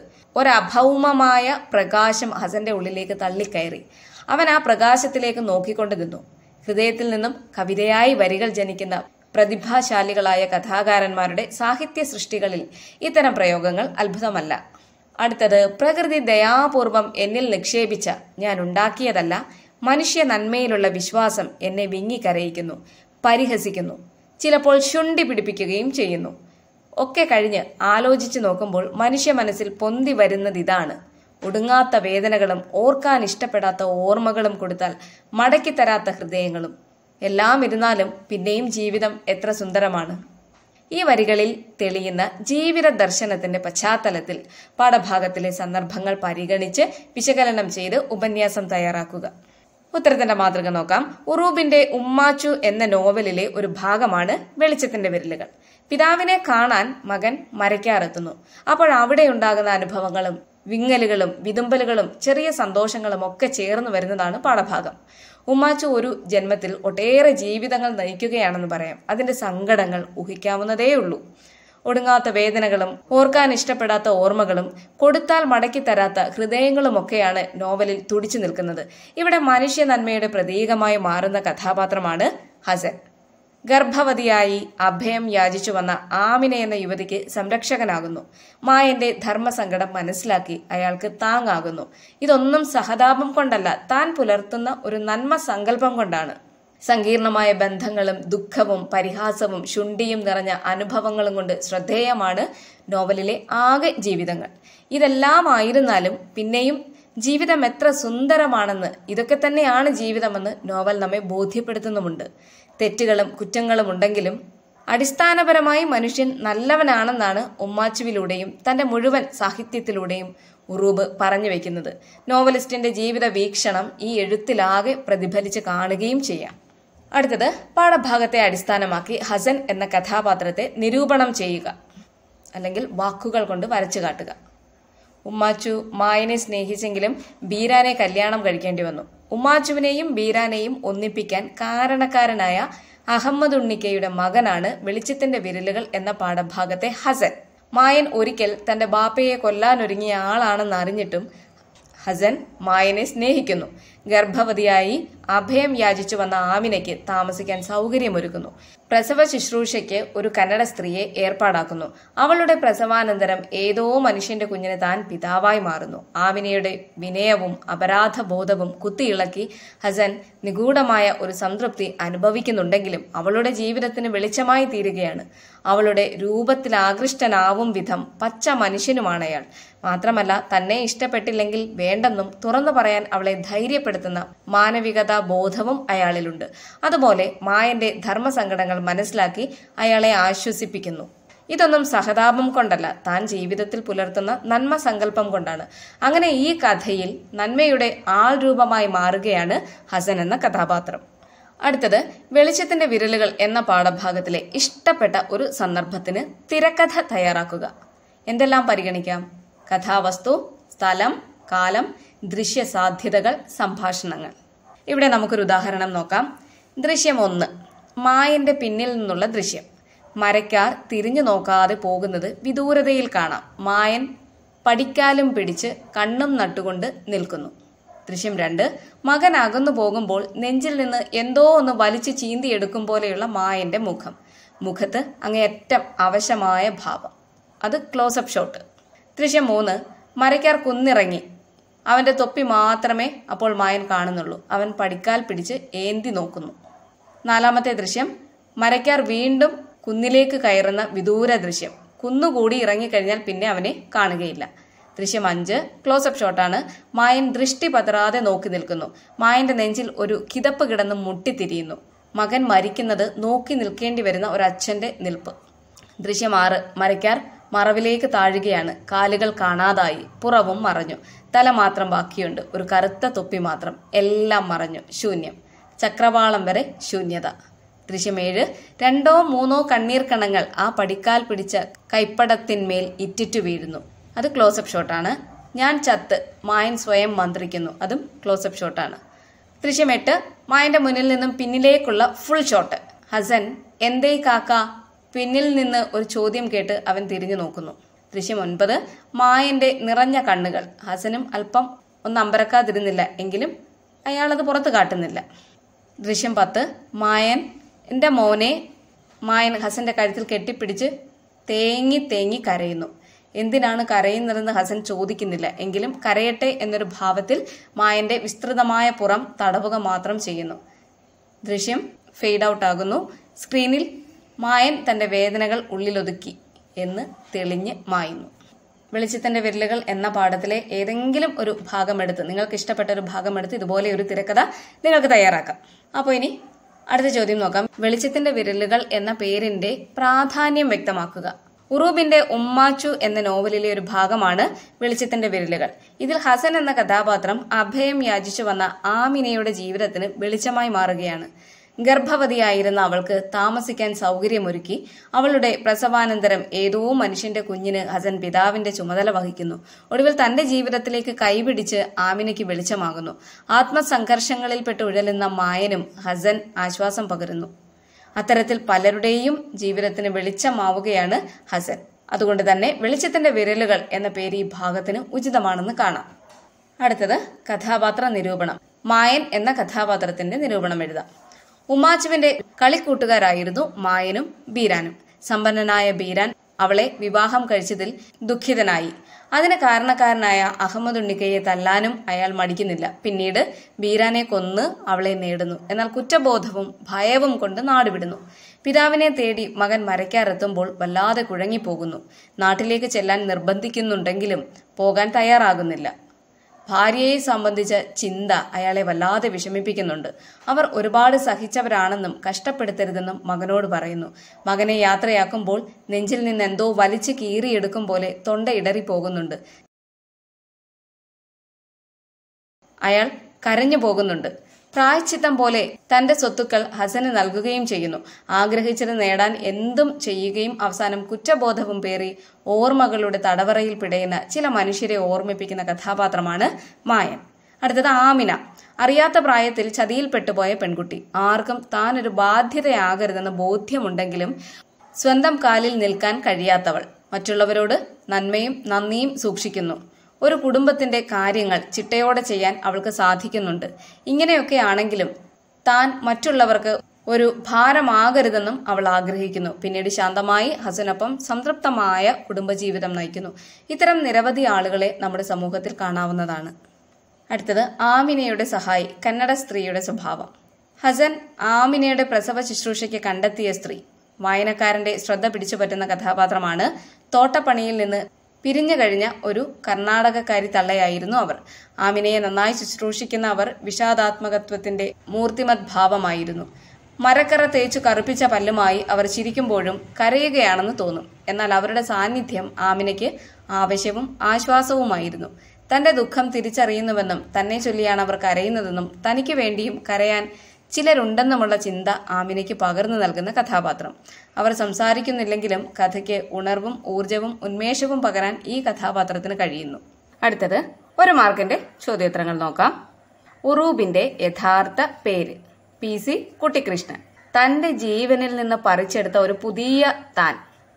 ഒരഭൗമമായ പ്രകാശം ഹസന്റെ ഉള്ളിലേക്ക് തള്ളിക്കയറി അവൻ ആ പ്രകാശത്തിലേക്ക് നോക്കിക്കൊണ്ട് നിന്നു ഹൃദയത്തിൽ നിന്നും കവിതയായി വരികൾ ജനിക്കുന്ന പ്രതിഭാശാലികളായ കഥാകാരന്മാരുടെ സാഹിത്യ സൃഷ്ടികളിൽ ഇത്തരം പ്രയോഗങ്ങൾ അത്ഭുതമല്ല അടുത്തത് പ്രകൃതി ദയാപൂർവം എന്നിൽ നിക്ഷേപിച്ച ഞാൻ ഉണ്ടാക്കിയതല്ല മനുഷ്യ നന്മയിലുള്ള വിശ്വാസം എന്നെ വിങ്ങിക്കരയിക്കുന്നു പരിഹസിക്കുന്നു ചിലപ്പോൾ ശുണ്ടി പിടിപ്പിക്കുകയും ചെയ്യുന്നു ഒക്കെ കഴിഞ്ഞ് ആലോചിച്ചു നോക്കുമ്പോൾ മനുഷ്യ മനസ്സിൽ പൊന്തി വരുന്നത് ഇതാണ് ഒടുങ്ങാത്ത വേദനകളും ഓർക്കാൻ ഇഷ്ടപ്പെടാത്ത ഓർമ്മകളും കൊടുത്താൽ മടക്കി തരാത്ത ഹൃദയങ്ങളും എല്ലാം ഇരുന്നാലും പിന്നെയും ജീവിതം എത്ര സുന്ദരമാണ് ഈ വരികളിൽ തെളിയുന്ന ജീവിത ദർശനത്തിന്റെ പശ്ചാത്തലത്തിൽ പാഠഭാഗത്തിലെ സന്ദർഭങ്ങൾ പരിഗണിച്ച് വിശകലനം ചെയ്ത് ഉപന്യാസം തയ്യാറാക്കുക ഉത്തരത്തിന്റെ മാതൃക നോക്കാം ഉറൂബിന്റെ ഉമ്മാച്ചു എന്ന നോവലിലെ ഒരു ഭാഗമാണ് വെളിച്ചത്തിന്റെ വിരലുകൾ പിതാവിനെ കാണാൻ മകൻ മരയ്ക്കാറെത്തുന്നു അപ്പോൾ അവിടെ ഉണ്ടാകുന്ന അനുഭവങ്ങളും വിങ്ങലുകളും വിതുമ്പലുകളും ചെറിയ സന്തോഷങ്ങളും ഒക്കെ ചേർന്ന് വരുന്നതാണ് പാഠഭാഗം ഉമ്മാച്ചു ഒരു ജന്മത്തിൽ ഒട്ടേറെ ജീവിതങ്ങൾ നയിക്കുകയാണെന്ന് പറയാം അതിന്റെ സങ്കടങ്ങൾ ഊഹിക്കാവുന്നതേ ഉള്ളൂ ഒടുങ്ങാത്ത വേദനകളും ഓർക്കാൻ ഇഷ്ടപ്പെടാത്ത ഓർമ്മകളും കൊടുത്താൽ മടക്കി തരാത്ത ഹൃദയങ്ങളുമൊക്കെയാണ് നോവലിൽ തുടിച്ചു നിൽക്കുന്നത് ഇവിടെ മനുഷ്യ നന്മയുടെ പ്രതീകമായി മാറുന്ന കഥാപാത്രമാണ് ഹസൻ ഗർഭവതിയായി അഭയം യാചിച്ചു വന്ന ആമിന എന്ന യുവതിക്ക് സംരക്ഷകനാകുന്നു മായന്റെ ധർമ്മസങ്കടം മനസ്സിലാക്കി അയാൾക്ക് താങ്ങാകുന്നു ഇതൊന്നും സഹതാപം കൊണ്ടല്ല താൻ പുലർത്തുന്ന ഒരു നന്മ സങ്കല്പം കൊണ്ടാണ് സങ്കീർണമായ ബന്ധങ്ങളും ദുഃഖവും പരിഹാസവും ശുണ്ടിയും നിറഞ്ഞ അനുഭവങ്ങളും കൊണ്ട് ശ്രദ്ധേയമാണ് നോവലിലെ ആകെ ജീവിതങ്ങൾ ഇതെല്ലാം ആയിരുന്നാലും പിന്നെയും ജീവിതം എത്ര സുന്ദരമാണെന്ന് ഇതൊക്കെ തന്നെയാണ് ജീവിതമെന്ന് നോവൽ നമ്മെ ബോധ്യപ്പെടുത്തുന്നുമുണ്ട് തെറ്റുകളും കുറ്റങ്ങളും ഉണ്ടെങ്കിലും അടിസ്ഥാനപരമായി മനുഷ്യൻ നല്ലവനാണെന്നാണ് ഉമ്മാച്ചുവിലൂടെയും തന്റെ മുഴുവൻ സാഹിത്യത്തിലൂടെയും ഉറൂബ് പറഞ്ഞു വെക്കുന്നത് നോവലിസ്റ്റിന്റെ ജീവിത വീക്ഷണം ഈ എഴുത്തിലാകെ പ്രതിഫലിച്ച് കാണുകയും ചെയ്യാം അടുത്തത് പാഠഭാഗത്തെ അടിസ്ഥാനമാക്കി ഹസൻ എന്ന കഥാപാത്രത്തെ നിരൂപണം ചെയ്യുക അല്ലെങ്കിൽ വാക്കുകൾ കൊണ്ട് വരച്ചു കാട്ടുക ഉമ്മാച്ചു മായനെ സ്നേഹിച്ചെങ്കിലും ബീരാനെ കല്യാണം കഴിക്കേണ്ടി വന്നു ഉമ്മാച്ചുവിനെയും ബീരാനെയും ഒന്നിപ്പിക്കാൻ കാരണക്കാരനായ അഹമ്മദ് ഉണ്ണിക്കയുടെ മകനാണ് വെളിച്ചത്തിന്റെ വിരലുകൾ എന്ന പാഠഭാഗത്തെ ഹസൻ മായൻ ഒരിക്കൽ തന്റെ ബാപ്പയെ കൊല്ലാനൊരുങ്ങിയ ആളാണെന്ന് അറിഞ്ഞിട്ടും ഹസൻ മായനെ സ്നേഹിക്കുന്നു ഗർഭവതിയായി അഭയം യാചിച്ചു വന്ന ആമിനയ്ക്ക് താമസിക്കാൻ സൗകര്യമൊരുക്കുന്നു പ്രസവ ശുശ്രൂഷയ്ക്ക് ഒരു കന്നഡ സ്ത്രീയെ ഏർപ്പാടാക്കുന്നു അവളുടെ പ്രസവാനന്തരം ഏതോ മനുഷ്യന്റെ കുഞ്ഞിന് താൻ പിതാവായി മാറുന്നു ആമിനയുടെ വിനയവും അപരാധബോധവും കുത്തിയിളക്കി ഹസൻ നിഗൂഢമായ ഒരു സംതൃപ്തി അനുഭവിക്കുന്നുണ്ടെങ്കിലും അവളുടെ ജീവിതത്തിന് വെളിച്ചമായി തീരുകയാണ് അവളുടെ രൂപത്തിൽ ആകൃഷ്ടനാവും വിധം പച്ച മനുഷ്യനുമാണ് അയാൾ മാത്രമല്ല തന്നെ ഇഷ്ടപ്പെട്ടില്ലെങ്കിൽ വേണ്ടെന്നും തുറന്നു പറയാൻ അവളെ ധൈര്യപ്പെടുത്തുന്ന മാനവികതാ ബോധവും അയാളിലുണ്ട് അതുപോലെ മായന്റെ ധർമ്മസങ്കടങ്ങൾ മനസ്സിലാക്കി അയാളെ ആശ്വസിപ്പിക്കുന്നു ഇതൊന്നും സഹതാപം കൊണ്ടല്ല താൻ ജീവിതത്തിൽ പുലർത്തുന്ന നന്മ സങ്കല്പം കൊണ്ടാണ് അങ്ങനെ ഈ കഥയിൽ നന്മയുടെ ആൾ രൂപമായി മാറുകയാണ് ഹസൻ എന്ന കഥാപാത്രം അടുത്തത് വെളിച്ചത്തിന്റെ വിരലുകൾ എന്ന പാഠഭാഗത്തിലെ ഇഷ്ടപ്പെട്ട ഒരു സന്ദർഭത്തിന് തിരക്കഥ തയ്യാറാക്കുക എന്തെല്ലാം പരിഗണിക്കാം കഥാവസ്തു സ്ഥലം കാലം ദൃശ്യ സാധ്യതകൾ സംഭാഷണങ്ങൾ ഇവിടെ നമുക്കൊരു ഉദാഹരണം നോക്കാം ദൃശ്യം ഒന്ന് മായന്റെ പിന്നിൽ നിന്നുള്ള ദൃശ്യം മരക്കാർ തിരിഞ്ഞു നോക്കാതെ പോകുന്നത് വിദൂരതയിൽ കാണാം മായൻ പടിക്കാലും പിടിച്ച് കണ്ണും നട്ടുകൊണ്ട് നിൽക്കുന്നു ദൃശ്യം രണ്ട് മകൻ അകന്നു പോകുമ്പോൾ നെഞ്ചിൽ നിന്ന് എന്തോ ഒന്ന് വലിച്ചു ചീന്തിയെടുക്കും പോലെയുള്ള മായന്റെ മുഖം മുഖത്ത് അങ്ങേയറ്റം അവശമായ ഭാവം അത് ക്ലോസപ്പ് ഷോട്ട് ദൃശ്യം മൂന്ന് മരയ്ക്കാർ കുന്നിറങ്ങി അവന്റെ തൊപ്പി മാത്രമേ അപ്പോൾ മായൻ കാണുന്നുള്ളൂ അവൻ പടിക്കാൽ പിടിച്ച് ഏന്തി നോക്കുന്നു നാലാമത്തെ ദൃശ്യം മരയ്ക്കാർ വീണ്ടും കുന്നിലേക്ക് കയറുന്ന വിദൂര ദൃശ്യം കുന്നുകൂടി ഇറങ്ങിക്കഴിഞ്ഞാൽ പിന്നെ അവനെ കാണുകയില്ല ദൃശ്യം അഞ്ച് ക്ലോസപ്പ് ഷോട്ടാണ് മായൻ ദൃഷ്ടി പതറാതെ നോക്കി നിൽക്കുന്നു മായന്റെ നെഞ്ചിൽ ഒരു കിതപ്പ് കിടന്ന് മുട്ടിത്തിരിയുന്നു മകൻ മരിക്കുന്നത് നോക്കി നിൽക്കേണ്ടി വരുന്ന ഒരു അച്ഛന്റെ നിൽപ്പ് ദൃശ്യം ആറ് മരയ്ക്കാർ മറവിലേക്ക് താഴുകയാണ് കാലുകൾ കാണാതായി പുറവും മറഞ്ഞു തല മാത്രം ബാക്കിയുണ്ട് ഒരു കറുത്ത തൊപ്പി മാത്രം എല്ലാം മറഞ്ഞു ശൂന്യം ചക്രവാളം വരെ ശൂന്യത ദൃശ്യമേഴ് രണ്ടോ മൂന്നോ കണ്ണീർ കണങ്ങൾ ആ പടിക്കാൽ പിടിച്ച കൈപ്പടത്തിന്മേൽ ഇറ്റിറ്റു വീഴുന്നു അത് ക്ലോസപ്പ് ഷോട്ടാണ് ഞാൻ ചത്ത് മായൻ സ്വയം മന്ത്രിക്കുന്നു അതും ക്ലോസപ്പ് ഷോട്ടാണ് ദൃശ്യം എട്ട് മായന്റെ മുന്നിൽ നിന്നും പിന്നിലേക്കുള്ള ഫുൾ ഷോട്ട് ഹസൻ എന്തേ കാക്ക പിന്നിൽ നിന്ന് ഒരു ചോദ്യം കേട്ട് അവൻ തിരിഞ്ഞു നോക്കുന്നു ദൃശ്യം ഒൻപത് മായന്റെ നിറഞ്ഞ കണ്ണുകൾ ഹസനും അല്പം ഒന്ന് അമ്പരക്കാതിരുന്നില്ല എങ്കിലും അയാളത് പുറത്ത് കാട്ടുന്നില്ല ദൃശ്യം പത്ത് മായൻ എൻ്റെ മോനെ മായൻ ഹസന്റെ കഴുത്തിൽ കെട്ടിപ്പിടിച്ച് തേങ്ങി തേങ്ങി കരയുന്നു എന്തിനാണ് കരയുന്നതെന്ന് ഹസൻ ചോദിക്കുന്നില്ല എങ്കിലും കരയട്ടെ എന്നൊരു ഭാവത്തിൽ മായന്റെ വിസ്തൃതമായ പുറം തടവുക മാത്രം ചെയ്യുന്നു ദൃശ്യം ഫെയ്ഡ് ഔട്ട് ആകുന്നു സ്ക്രീനിൽ മായൻ തന്റെ വേദനകൾ ഉള്ളിലൊതുക്കി എന്ന് തെളിഞ്ഞ് മായുന്നു വെളിച്ചത്തിന്റെ വിരലുകൾ എന്ന പാഠത്തിലെ ഏതെങ്കിലും ഒരു ഭാഗമെടുത്ത് നിങ്ങൾക്ക് ഇഷ്ടപ്പെട്ട ഒരു ഭാഗമെടുത്ത് ഇതുപോലെ ഒരു തിരക്കഥ നിങ്ങൾക്ക് തയ്യാറാക്കാം അപ്പോൾ ഇനി അടുത്ത ചോദ്യം നോക്കാം വെളിച്ചത്തിന്റെ വിരലുകൾ എന്ന പേരിന്റെ പ്രാധാന്യം വ്യക്തമാക്കുക ഉറൂബിന്റെ ഉമ്മാച്ചു എന്ന നോവലിലെ ഒരു ഭാഗമാണ് വെളിച്ചത്തിന്റെ വിരലുകൾ ഇതിൽ ഹസൻ എന്ന കഥാപാത്രം അഭയം യാചിച്ചു വന്ന ആമിനയുടെ ജീവിതത്തിന് വെളിച്ചമായി മാറുകയാണ് ഗർഭവതിയായിരുന്ന അവൾക്ക് താമസിക്കാൻ സൗകര്യമൊരുക്കി അവളുടെ പ്രസവാനന്തരം ഏതോ മനുഷ്യന്റെ കുഞ്ഞിന് ഹസൻ പിതാവിന്റെ ചുമതല വഹിക്കുന്നു ഒടുവിൽ തന്റെ ജീവിതത്തിലേക്ക് കൈപിടിച്ച് ആമിനയ്ക്ക് വെളിച്ചമാകുന്നു ആത്മസംഘർഷങ്ങളിൽപ്പെട്ട് ഉഴലുന്ന മായനും ഹസൻ ആശ്വാസം പകരുന്നു അത്തരത്തിൽ പലരുടെയും ജീവിതത്തിന് വെളിച്ചമാവുകയാണ് ഹസൻ അതുകൊണ്ട് തന്നെ വെളിച്ചത്തിന്റെ വിരലുകൾ എന്ന പേര് ഈ ഭാഗത്തിന് ഉചിതമാണെന്ന് കാണാം അടുത്തത് കഥാപാത്ര നിരൂപണം മായൻ എന്ന കഥാപാത്രത്തിന്റെ നിരൂപണം എഴുതാം ഉമാച്ചുവിന്റെ കളിക്കൂട്ടുകാരായിരുന്നു മായനും ബീരാനും സമ്പന്നനായ ബീരാൻ അവളെ വിവാഹം കഴിച്ചതിൽ ദുഃഖിതനായി അതിന് കാരണക്കാരനായ അഹമ്മദ് ഉണ്ണിക്കയെ തല്ലാനും അയാൾ മടിക്കുന്നില്ല പിന്നീട് ബീരാനെ കൊന്ന് അവളെ നേടുന്നു എന്നാൽ കുറ്റബോധവും ഭയവും കൊണ്ട് നാടുവിടുന്നു പിതാവിനെ തേടി മകൻ മരയ്ക്കാരെത്തുമ്പോൾ വല്ലാതെ കുഴങ്ങിപ്പോകുന്നു നാട്ടിലേക്ക് ചെല്ലാൻ നിർബന്ധിക്കുന്നുണ്ടെങ്കിലും പോകാൻ തയ്യാറാകുന്നില്ല ഭാര്യയെ സംബന്ധിച്ച ചിന്ത അയാളെ വല്ലാതെ വിഷമിപ്പിക്കുന്നുണ്ട് അവർ ഒരുപാട് സഹിച്ചവരാണെന്നും കഷ്ടപ്പെടുത്തരുതെന്നും മകനോട് പറയുന്നു മകനെ യാത്രയാക്കുമ്പോൾ നെഞ്ചിൽ നിന്ന് എന്തോ വലിച്ചു കീറിയെടുക്കും പോലെ തൊണ്ട ഇടറി പോകുന്നുണ്ട് അയാൾ കരഞ്ഞു പോകുന്നുണ്ട് പ്രായച്ചിത്തം പോലെ തന്റെ സ്വത്തുക്കൾ ഹസന് നൽകുകയും ചെയ്യുന്നു ആഗ്രഹിച്ചത് നേടാൻ എന്തും ചെയ്യുകയും അവസാനം കുറ്റബോധവും പേറി ഓർമ്മകളുടെ തടവറയിൽ പിടയുന്ന ചില മനുഷ്യരെ ഓർമ്മിപ്പിക്കുന്ന കഥാപാത്രമാണ് മായൻ അടുത്തത് ആമിന അറിയാത്ത പ്രായത്തിൽ ചതിയിൽപ്പെട്ടുപോയ പെൺകുട്ടി ആർക്കും താനൊരു ബാധ്യതയാകരുതെന്ന് ബോധ്യമുണ്ടെങ്കിലും സ്വന്തം കാലിൽ നിൽക്കാൻ കഴിയാത്തവൾ മറ്റുള്ളവരോട് നന്മയും നന്ദിയും സൂക്ഷിക്കുന്നു ഒരു കുടുംബത്തിന്റെ കാര്യങ്ങൾ ചിട്ടയോടെ ചെയ്യാൻ അവൾക്ക് സാധിക്കുന്നുണ്ട് ഇങ്ങനെയൊക്കെ ആണെങ്കിലും താൻ മറ്റുള്ളവർക്ക് ഒരു ഭാരമാകരുതെന്നും അവൾ ആഗ്രഹിക്കുന്നു പിന്നീട് ശാന്തമായി ഹസനൊപ്പം സംതൃപ്തമായ കുടുംബജീവിതം നയിക്കുന്നു ഇത്തരം നിരവധി ആളുകളെ നമ്മുടെ സമൂഹത്തിൽ കാണാവുന്നതാണ് അടുത്തത് ആമിനയുടെ സഹായി കന്നഡ സ്ത്രീയുടെ സ്വഭാവം ഹസൻ ആമിനയുടെ പ്രസവ ശുശ്രൂഷയ്ക്ക് കണ്ടെത്തിയ സ്ത്രീ വായനക്കാരന്റെ ശ്രദ്ധ പിടിച്ചുപറ്റുന്ന കഥാപാത്രമാണ് തോട്ടപ്പണിയിൽ നിന്ന് പിരിഞ്ഞു കഴിഞ്ഞ ഒരു കർണാടകക്കാരി തള്ളയായിരുന്നു അവർ ആമിനയെ നന്നായി ശുശ്രൂഷിക്കുന്ന അവർ വിഷാദാത്മകത്വത്തിന്റെ മൂർത്തിമത് ഭാവമായിരുന്നു മരക്കറ തേച്ചു കറുപ്പിച്ച പല്ലുമായി അവർ ചിരിക്കുമ്പോഴും കരയുകയാണെന്ന് തോന്നും എന്നാൽ അവരുടെ സാന്നിധ്യം ആമിനയ്ക്ക് ആവശ്യവും ആശ്വാസവുമായിരുന്നു തന്റെ ദുഃഖം തിരിച്ചറിയുന്നുവെന്നും തന്നെ ചൊല്ലിയാണ് അവർ കരയുന്നതെന്നും തനിക്ക് വേണ്ടിയും കരയാൻ ചിലരുണ്ടെന്നുമുള്ള ചിന്ത ആമിനയ്ക്ക് പകർന്നു നൽകുന്ന കഥാപാത്രം അവർ സംസാരിക്കുന്നില്ലെങ്കിലും കഥയ്ക്ക് ഉണർവും ഊർജവും ഉന്മേഷവും പകരാൻ ഈ കഥാപാത്രത്തിന് കഴിയുന്നു അടുത്തത് ഒരു മാർക്കിന്റെ ചോദ്യോത്തരങ്ങൾ നോക്കാം ഉറൂബിന്റെ യഥാർത്ഥ പേര് പി സി കുട്ടിക്കൃഷ്ണൻ തന്റെ ജീവനിൽ നിന്ന് പറിച്ചെടുത്ത ഒരു പുതിയ താൻ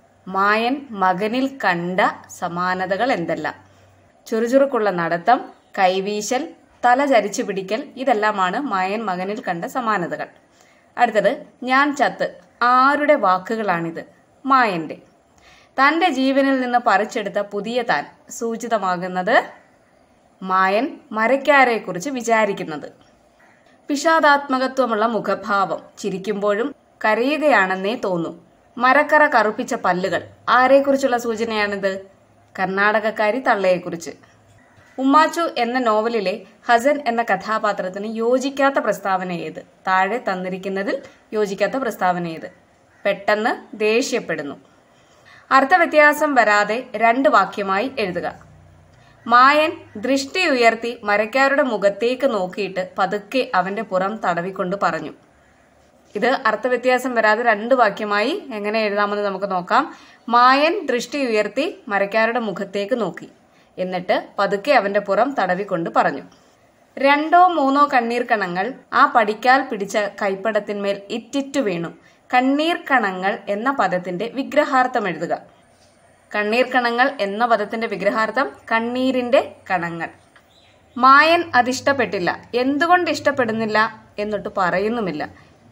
മായൻ മകനിൽ കണ്ട സമാനതകൾ എന്തെല്ലാം ചുറുചുറുക്കുള്ള നടത്തം കൈവീശൽ തല ചരിച്ചു പിടിക്കൽ ഇതെല്ലാമാണ് മായൻ മകനിൽ കണ്ട സമാനതകൾ അടുത്തത് ഞാൻ ചത്ത് ആരുടെ വാക്കുകളാണിത് മായന്റെ തന്റെ ജീവനിൽ നിന്ന് പറിച്ചെടുത്ത പുതിയ താൻ സൂചിതമാകുന്നത് മായൻ മരക്കാരെക്കുറിച്ച് വിചാരിക്കുന്നത് വിഷാദാത്മകത്വമുള്ള മുഖഭാവം ചിരിക്കുമ്പോഴും കരയുകയാണെന്നേ തോന്നൂ മരക്കറ കറുപ്പിച്ച പല്ലുകൾ ആരെക്കുറിച്ചുള്ള സൂചനയാണിത് കർണാടകക്കാരി തള്ളയെക്കുറിച്ച് ഉമ്മാച്ചു എന്ന നോവലിലെ ഹസൻ എന്ന കഥാപാത്രത്തിന് യോജിക്കാത്ത പ്രസ്താവന ഏത് താഴെ തന്നിരിക്കുന്നതിൽ യോജിക്കാത്ത പ്രസ്താവന ഏത് പെട്ടെന്ന് ദേഷ്യപ്പെടുന്നു അർത്ഥവ്യത്യാസം വരാതെ രണ്ട് വാക്യമായി എഴുതുക മായൻ ദൃഷ്ടി ഉയർത്തി മരക്കാരുടെ മുഖത്തേക്ക് നോക്കിയിട്ട് പതുക്കെ അവന്റെ പുറം തടവിക്കൊണ്ട് പറഞ്ഞു ഇത് അർത്ഥവ്യത്യാസം വരാതെ രണ്ട് വാക്യമായി എങ്ങനെ എഴുതാമെന്ന് നമുക്ക് നോക്കാം മായൻ ദൃഷ്ടി ഉയർത്തി മരക്കാരുടെ മുഖത്തേക്ക് നോക്കി എന്നിട്ട് പതുക്കെ അവന്റെ പുറം തടവിക്കൊണ്ട് പറഞ്ഞു രണ്ടോ മൂന്നോ കണ്ണീർ കണങ്ങൾ ആ പടിക്കാൽ പിടിച്ച കൈപ്പടത്തിന്മേൽ ഇറ്റിറ്റു വീണു കണ്ണീർ കണങ്ങൾ എന്ന പദത്തിന്റെ വിഗ്രഹാർത്ഥം എഴുതുക കണ്ണീർ കണങ്ങൾ എന്ന പദത്തിന്റെ വിഗ്രഹാർത്ഥം കണ്ണീരിന്റെ കണങ്ങൾ മായൻ അതിഷ്ടപ്പെട്ടില്ല എന്തുകൊണ്ട് ഇഷ്ടപ്പെടുന്നില്ല എന്നിട്ട് പറയുന്നുമില്ല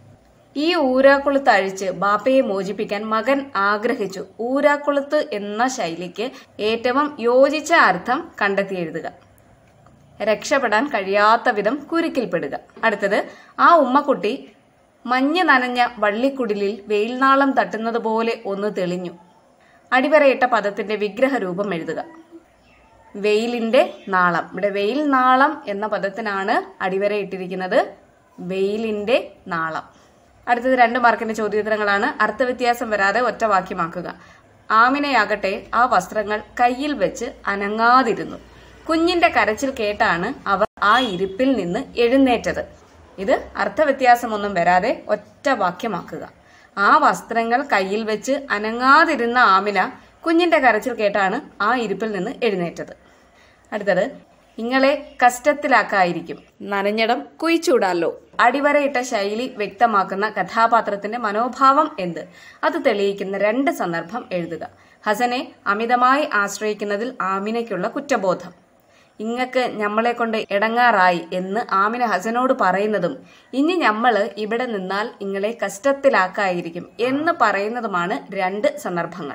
ഈ ഊരാക്കുളുത്ത് അഴിച്ച് ബാപ്പയെ മോചിപ്പിക്കാൻ മകൻ ആഗ്രഹിച്ചു ഊരാക്കുളുത്ത് എന്ന ശൈലിക്ക് ഏറ്റവും യോജിച്ച അർത്ഥം കണ്ടെത്തി എഴുതുക രക്ഷപ്പെടാൻ കഴിയാത്ത വിധം കുരുക്കിൽപ്പെടുക അടുത്തത് ആ ഉമ്മക്കുട്ടി മഞ്ഞ് നനഞ്ഞ വള്ളിക്കുടിലിൽ വെയിൽനാളം തട്ടുന്നത് പോലെ ഒന്ന് തെളിഞ്ഞു അടിവരയിട്ട പദത്തിന്റെ വിഗ്രഹ രൂപം എഴുതുക വെയിലിന്റെ നാളം ഇവിടെ വെയിൽ നാളം എന്ന പദത്തിനാണ് അടിവരയിട്ടിരിക്കുന്നത് വെയിലിന്റെ നാളം അടുത്തത് രണ്ട് മാർക്കിന്റെ ചോദ്യോത്തരങ്ങളാണ് അർത്ഥവ്യത്യാസം വരാതെ ഒറ്റ വാക്യമാക്കുക ആമിനയാകട്ടെ ആ വസ്ത്രങ്ങൾ കയ്യിൽ വെച്ച് അനങ്ങാതിരുന്നു കുഞ്ഞിന്റെ കരച്ചിൽ കേട്ടാണ് അവർ ആ ഇരിപ്പിൽ നിന്ന് എഴുന്നേറ്റത് ഇത് അർത്ഥവ്യത്യാസമൊന്നും വരാതെ ഒറ്റ വാക്യമാക്കുക ആ വസ്ത്രങ്ങൾ കയ്യിൽ വെച്ച് അനങ്ങാതിരുന്ന ആമിന കുഞ്ഞിന്റെ കരച്ചിൽ കേട്ടാണ് ആ ഇരിപ്പിൽ നിന്ന് എഴുന്നേറ്റത് അടുത്തത് ഇങ്ങളെ കഷ്ടത്തിലാക്കായിരിക്കും നനഞ്ഞടം കുയിച്ചൂടാലോ അടിവരയിട്ട ശൈലി വ്യക്തമാക്കുന്ന കഥാപാത്രത്തിന്റെ മനോഭാവം എന്ത് അത് തെളിയിക്കുന്ന രണ്ട് സന്ദർഭം എഴുതുക ഹസനെ അമിതമായി ആശ്രയിക്കുന്നതിൽ ആമിനയ്ക്കുള്ള കുറ്റബോധം ഇങ്ങക്ക് ഞമ്മളെ കൊണ്ട് ഇടങ്ങാറായി എന്ന് ആമിന ഹസനോട് പറയുന്നതും ഇനി ഞമ്മള് ഇവിടെ നിന്നാൽ ഇങ്ങളെ കഷ്ടത്തിലാക്കായിരിക്കും എന്ന് പറയുന്നതുമാണ് രണ്ട് സന്ദർഭങ്ങൾ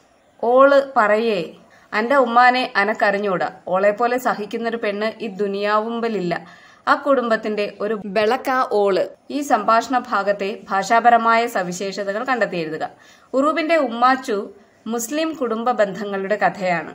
ഓള് പറയേ അന്റെ ഉമ്മാനെ അനക്കറിഞ്ഞൂടാ ഓളെ പോലെ സഹിക്കുന്നൊരു പെണ്ണ് ഈ ദുനിയാവുമ്പലില്ല ആ കുടുംബത്തിന്റെ ഒരു ബെളക്ക ഓള് ഈ സംഭാഷണ ഭാഗത്തെ ഭാഷാപരമായ സവിശേഷതകൾ കണ്ടെത്തി എഴുതുക ഉറൂബിന്റെ ഉമ്മാച്ചു മുസ്ലിം കുടുംബ ബന്ധങ്ങളുടെ കഥയാണ്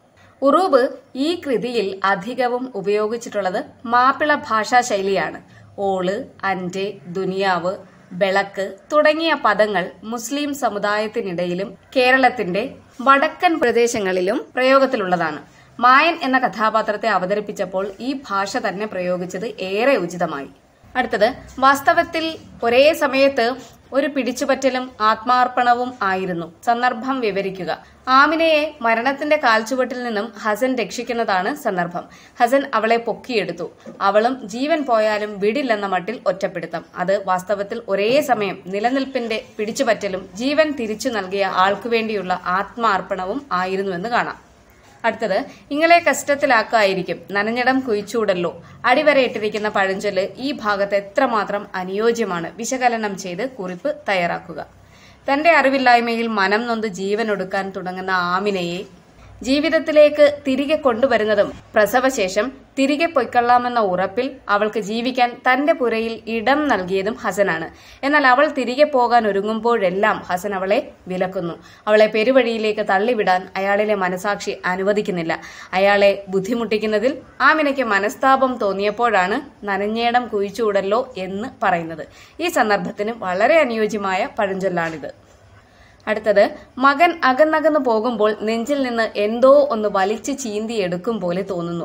ഉറൂബ് ഈ കൃതിയിൽ അധികവും ഉപയോഗിച്ചിട്ടുള്ളത് മാപ്പിള ഭാഷാ ശൈലിയാണ് ഓള് അന്റെ ദുനിയാവ് ബെളക്ക് തുടങ്ങിയ പദങ്ങൾ മുസ്ലിം സമുദായത്തിനിടയിലും കേരളത്തിന്റെ വടക്കൻ പ്രദേശങ്ങളിലും പ്രയോഗത്തിലുള്ളതാണ് മായൻ എന്ന കഥാപാത്രത്തെ അവതരിപ്പിച്ചപ്പോൾ ഈ ഭാഷ തന്നെ പ്രയോഗിച്ചത് ഏറെ ഉചിതമായി അടുത്തത് വാസ്തവത്തിൽ ഒരേ സമയത്ത് ഒരു പിടിച്ചുപറ്റലും ആത്മാർപ്പണവും ആയിരുന്നു സന്ദർഭം വിവരിക്കുക ആമിനയെ മരണത്തിന്റെ കാൽച്ചുവട്ടിൽ നിന്നും ഹസൻ രക്ഷിക്കുന്നതാണ് സന്ദർഭം ഹസൻ അവളെ പൊക്കിയെടുത്തു അവളും ജീവൻ പോയാലും വിടില്ലെന്ന മട്ടിൽ ഒറ്റപ്പെടുത്തം അത് വാസ്തവത്തിൽ ഒരേ സമയം നിലനിൽപ്പിന്റെ പിടിച്ചുപറ്റലും ജീവൻ തിരിച്ചു നൽകിയ ആൾക്കു വേണ്ടിയുള്ള ആത്മാർപ്പണവും ആയിരുന്നുവെന്ന് കാണാം അടുത്തത് ഇങ്ങളെ കഷ്ടത്തിലാക്കായിരിക്കും നനഞ്ഞിടം കുഴിച്ചൂടല്ലോ അടിവരയിട്ടിരിക്കുന്ന പഴഞ്ചൊല്ല് ഈ ഭാഗത്ത് എത്രമാത്രം അനുയോജ്യമാണ് വിശകലനം ചെയ്ത് കുറിപ്പ് തയ്യാറാക്കുക തന്റെ അറിവില്ലായ്മയിൽ മനം നൊന്ത് ജീവനൊടുക്കാൻ തുടങ്ങുന്ന ആമിനയെ ജീവിതത്തിലേക്ക് തിരികെ കൊണ്ടുവരുന്നതും പ്രസവശേഷം തിരികെ പൊയ്ക്കൊള്ളാമെന്ന ഉറപ്പിൽ അവൾക്ക് ജീവിക്കാൻ തന്റെ പുരയിൽ ഇടം നൽകിയതും ഹസനാണ് എന്നാൽ അവൾ തിരികെ പോകാൻ ഒരുങ്ങുമ്പോഴെല്ലാം ഹസൻ അവളെ വിലക്കുന്നു അവളെ പെരുവഴിയിലേക്ക് തള്ളിവിടാൻ അയാളിലെ മനസാക്ഷി അനുവദിക്കുന്നില്ല അയാളെ ബുദ്ധിമുട്ടിക്കുന്നതിൽ ആമിനയ്ക്ക് മനസ്താപം തോന്നിയപ്പോഴാണ് നനഞ്ഞേടം കുഴിച്ചുകൂടല്ലോ എന്ന് പറയുന്നത് ഈ സന്ദർഭത്തിന് വളരെ അനുയോജ്യമായ പഴഞ്ചൊല്ലാണിത് അടുത്തത് മകൻ അകന്നകന്നു പോകുമ്പോൾ നെഞ്ചിൽ നിന്ന് എന്തോ ഒന്ന് വലിച്ചു ചീന്തിയെടുക്കും പോലെ തോന്നുന്നു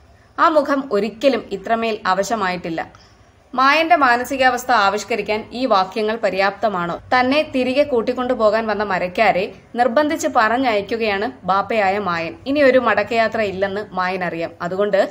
ആ മുഖം ഒരിക്കലും ഇത്രമേൽ അവശമായിട്ടില്ല മായന്റെ മാനസികാവസ്ഥ ആവിഷ്കരിക്കാൻ ഈ വാക്യങ്ങൾ പര്യാപ്തമാണോ തന്നെ തിരികെ കൂട്ടിക്കൊണ്ടുപോകാൻ വന്ന മരക്കാരെ നിർബന്ധിച്ച് പറഞ്ഞയക്കുകയാണ് ബാപ്പയായ മായൻ ഇനി ഒരു മടക്കയാത്ര ഇല്ലെന്ന് മായൻ അറിയാം അതുകൊണ്ട്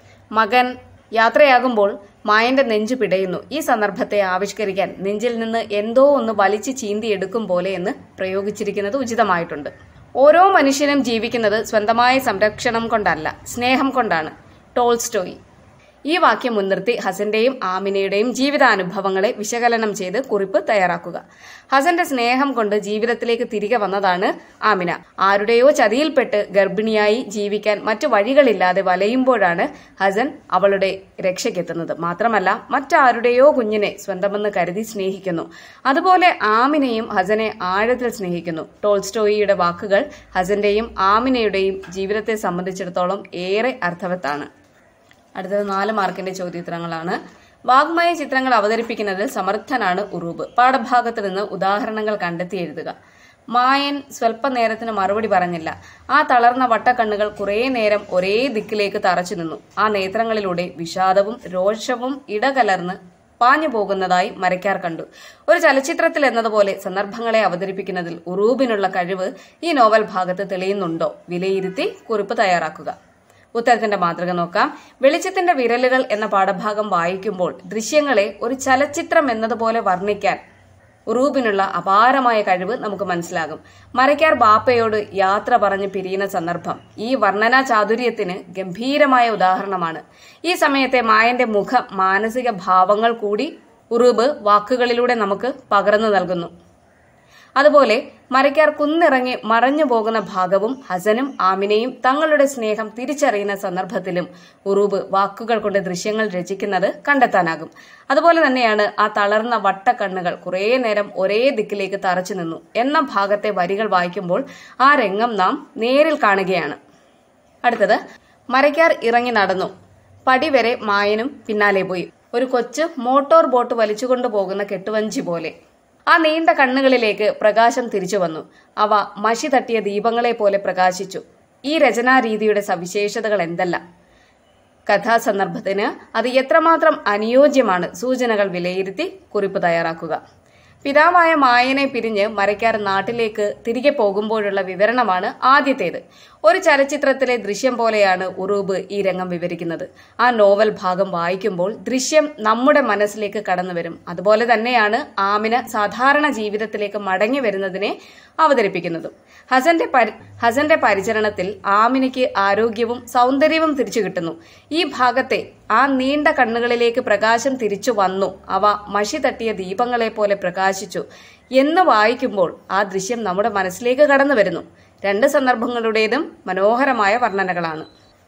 മകൻ യാത്രയാകുമ്പോൾ മായന്റെ നെഞ്ചു പിടയുന്നു ഈ സന്ദർഭത്തെ ആവിഷ്കരിക്കാൻ നെഞ്ചിൽ നിന്ന് എന്തോ ഒന്ന് വലിച്ചു ചീന്തിയെടുക്കും പോലെ എന്ന് പ്രയോഗിച്ചിരിക്കുന്നത് ഉചിതമായിട്ടുണ്ട് ഓരോ മനുഷ്യനും ജീവിക്കുന്നത് സ്വന്തമായ സംരക്ഷണം കൊണ്ടല്ല സ്നേഹം കൊണ്ടാണ് ടോൾസ്റ്റോയി ഈ വാക്യം മുൻനിർത്തി ഹസന്റെയും ആമിനയുടെയും ജീവിതാനുഭവങ്ങളെ വിശകലനം ചെയ്ത് കുറിപ്പ് തയ്യാറാക്കുക ഹസന്റെ സ്നേഹം കൊണ്ട് ജീവിതത്തിലേക്ക് തിരികെ വന്നതാണ് ആമിന ആരുടെയോ ചതിയിൽപ്പെട്ട് ഗർഭിണിയായി ജീവിക്കാൻ മറ്റു വഴികളില്ലാതെ വലയുമ്പോഴാണ് ഹസൻ അവളുടെ രക്ഷയ്ക്കെത്തുന്നത് മാത്രമല്ല മറ്റാരുടെയോ കുഞ്ഞിനെ സ്വന്തമെന്ന് കരുതി സ്നേഹിക്കുന്നു അതുപോലെ ആമിനയും ഹസനെ ആഴത്തിൽ സ്നേഹിക്കുന്നു ടോൾസ്റ്റോയിയുടെ വാക്കുകൾ ഹസന്റെയും ആമിനയുടെയും ജീവിതത്തെ സംബന്ധിച്ചിടത്തോളം ഏറെ അർത്ഥവത്താണ് അടുത്തത് നാല് മാർക്കിന്റെ ചോദ്യോത്തരങ്ങളാണ് വാഗ്മയ ചിത്രങ്ങൾ അവതരിപ്പിക്കുന്നതിൽ സമർത്ഥനാണ് ഉറൂബ് പാഠഭാഗത്ത് നിന്ന് ഉദാഹരണങ്ങൾ കണ്ടെത്തി എഴുതുക മായൻ സ്വല്പനേരത്തിന് മറുപടി പറഞ്ഞില്ല ആ തളർന്ന വട്ടക്കണ്ണുകൾ കുറേ നേരം ഒരേ ദിക്കിലേക്ക് തറച്ചു നിന്നു ആ നേത്രങ്ങളിലൂടെ വിഷാദവും രോഷവും ഇടകലർന്ന് പാഞ്ഞു പോകുന്നതായി മരക്കാർ കണ്ടു ഒരു ചലച്ചിത്രത്തിൽ എന്നതുപോലെ സന്ദർഭങ്ങളെ അവതരിപ്പിക്കുന്നതിൽ ഉറൂബിനുള്ള കഴിവ് ഈ നോവൽ ഭാഗത്ത് തെളിയുന്നുണ്ടോ വിലയിരുത്തി കുറിപ്പ് തയ്യാറാക്കുക ഉത്തരത്തിന്റെ മാതൃക നോക്കാം വെളിച്ചത്തിന്റെ വിരലുകൾ എന്ന പാഠഭാഗം വായിക്കുമ്പോൾ ദൃശ്യങ്ങളെ ഒരു ചലച്ചിത്രം എന്നതുപോലെ വർണ്ണിക്കാൻ ഉറൂബിനുള്ള അപാരമായ കഴിവ് നമുക്ക് മനസ്സിലാകും മരക്കാർ ബാപ്പയോട് യാത്ര പറഞ്ഞ് പിരിയുന്ന സന്ദർഭം ഈ വർണ്ണനാ ചാതുര്യത്തിന് ഗംഭീരമായ ഉദാഹരണമാണ് ഈ സമയത്തെ മായന്റെ മുഖ മാനസിക ഭാവങ്ങൾ കൂടി ഉറൂബ് വാക്കുകളിലൂടെ നമുക്ക് പകർന്നു നൽകുന്നു അതുപോലെ മരയ്ക്കാർ കുന്നിറങ്ങി മറഞ്ഞു പോകുന്ന ഭാഗവും ഹസനും ആമിനയും തങ്ങളുടെ സ്നേഹം തിരിച്ചറിയുന്ന സന്ദർഭത്തിലും ഉറൂബ് വാക്കുകൾ കൊണ്ട് ദൃശ്യങ്ങൾ രചിക്കുന്നത് കണ്ടെത്താനാകും അതുപോലെ തന്നെയാണ് ആ തളർന്ന വട്ടക്കണ്ണുകൾ കുറേ നേരം ഒരേ ദിക്കിലേക്ക് തറച്ചു നിന്നു എന്ന ഭാഗത്തെ വരികൾ വായിക്കുമ്പോൾ ആ രംഗം നാം നേരിൽ കാണുകയാണ് അടുത്തത് മരയ്ക്കാർ ഇറങ്ങി നടന്നു പടി വരെ മായനും പിന്നാലെ പോയി ഒരു കൊച്ചു മോട്ടോർ ബോട്ട് വലിച്ചുകൊണ്ടു പോകുന്ന കെട്ടുവഞ്ചി പോലെ ആ നീണ്ട കണ്ണുകളിലേക്ക് പ്രകാശം തിരിച്ചു വന്നു അവ മഷി തട്ടിയ ദീപങ്ങളെ പോലെ പ്രകാശിച്ചു ഈ രചനാരീതിയുടെ സവിശേഷതകൾ എന്തല്ല കഥാസന്ദർഭത്തിന് അത് എത്രമാത്രം അനുയോജ്യമാണ് സൂചനകൾ വിലയിരുത്തി കുറിപ്പ് തയ്യാറാക്കുക പിതാവായ മായനെ പിരിഞ്ഞ് മരയ്ക്കാർ നാട്ടിലേക്ക് തിരികെ പോകുമ്പോഴുള്ള വിവരണമാണ് ആദ്യത്തേത് ഒരു ചലച്ചിത്രത്തിലെ ദൃശ്യം പോലെയാണ് ഉറൂബ് ഈ രംഗം വിവരിക്കുന്നത് ആ നോവൽ ഭാഗം വായിക്കുമ്പോൾ ദൃശ്യം നമ്മുടെ മനസ്സിലേക്ക് കടന്നു വരും അതുപോലെ തന്നെയാണ് ആമിന സാധാരണ ജീവിതത്തിലേക്ക് മടങ്ങി വരുന്നതിനെ അവതരിപ്പിക്കുന്നതും ഹസന്റെ പരി ഹസന്റെ പരിചരണത്തിൽ ആമിനയ്ക്ക് ആരോഗ്യവും സൗന്ദര്യവും തിരിച്ചു കിട്ടുന്നു ഈ ഭാഗത്തെ ആ നീണ്ട കണ്ണുകളിലേക്ക് പ്രകാശം തിരിച്ചു വന്നു അവ മഷി തട്ടിയ ദീപങ്ങളെ പോലെ പ്രകാശിച്ചു എന്ന് വായിക്കുമ്പോൾ ആ ദൃശ്യം നമ്മുടെ മനസ്സിലേക്ക് കടന്നു വരുന്നു രണ്ട് സന്ദർഭങ്ങളുടേതും മനോഹരമായ വർണ്ണനകളാണ്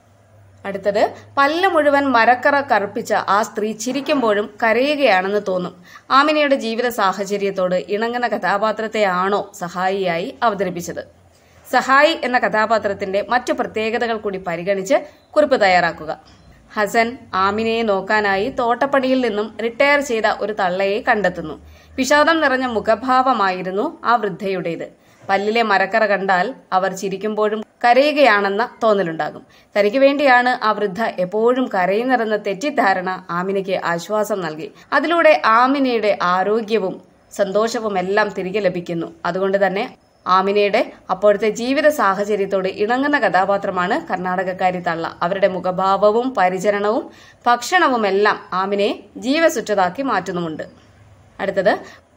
അടുത്തത് പല്ല് മുഴുവൻ മരക്കറ കറുപ്പിച്ച ആ സ്ത്രീ ചിരിക്കുമ്പോഴും കരയുകയാണെന്ന് തോന്നും ആമിനയുടെ ജീവിത സാഹചര്യത്തോട് ഇണങ്ങുന്ന കഥാപാത്രത്തെയാണോ സഹായിയായി അവതരിപ്പിച്ചത് സഹായി എന്ന കഥാപാത്രത്തിന്റെ മറ്റു പ്രത്യേകതകൾ കൂടി പരിഗണിച്ച് കുറിപ്പ് തയ്യാറാക്കുക ഹസൻ ആമിനയെ നോക്കാനായി തോട്ടപ്പടിയിൽ നിന്നും റിട്ടയർ ചെയ്ത ഒരു തള്ളയെ കണ്ടെത്തുന്നു വിഷാദം നിറഞ്ഞ മുഖഭാവമായിരുന്നു ആ വൃദ്ധയുടേത് പല്ലിലെ മരക്കറ കണ്ടാൽ അവർ ചിരിക്കുമ്പോഴും കരയുകയാണെന്ന തോന്നലുണ്ടാകും തനിക്ക് വേണ്ടിയാണ് ആ വൃദ്ധ എപ്പോഴും കരയുന്നതെന്ന തെറ്റിദ്ധാരണ ആമിനയ്ക്ക് ആശ്വാസം നൽകി അതിലൂടെ ആമിനയുടെ ആരോഗ്യവും സന്തോഷവും എല്ലാം തിരികെ ലഭിക്കുന്നു അതുകൊണ്ട് തന്നെ ആമിനയുടെ അപ്പോഴത്തെ ജീവിത സാഹചര്യത്തോട് ഇണങ്ങുന്ന കഥാപാത്രമാണ് കർണാടകക്കാരി തള്ള അവരുടെ മുഖഭാവവും പരിചരണവും ഭക്ഷണവും എല്ലാം ആമിനയെ ജീവസുറ്റതാക്കി മാറ്റുന്നുമുണ്ട് അടുത്തത്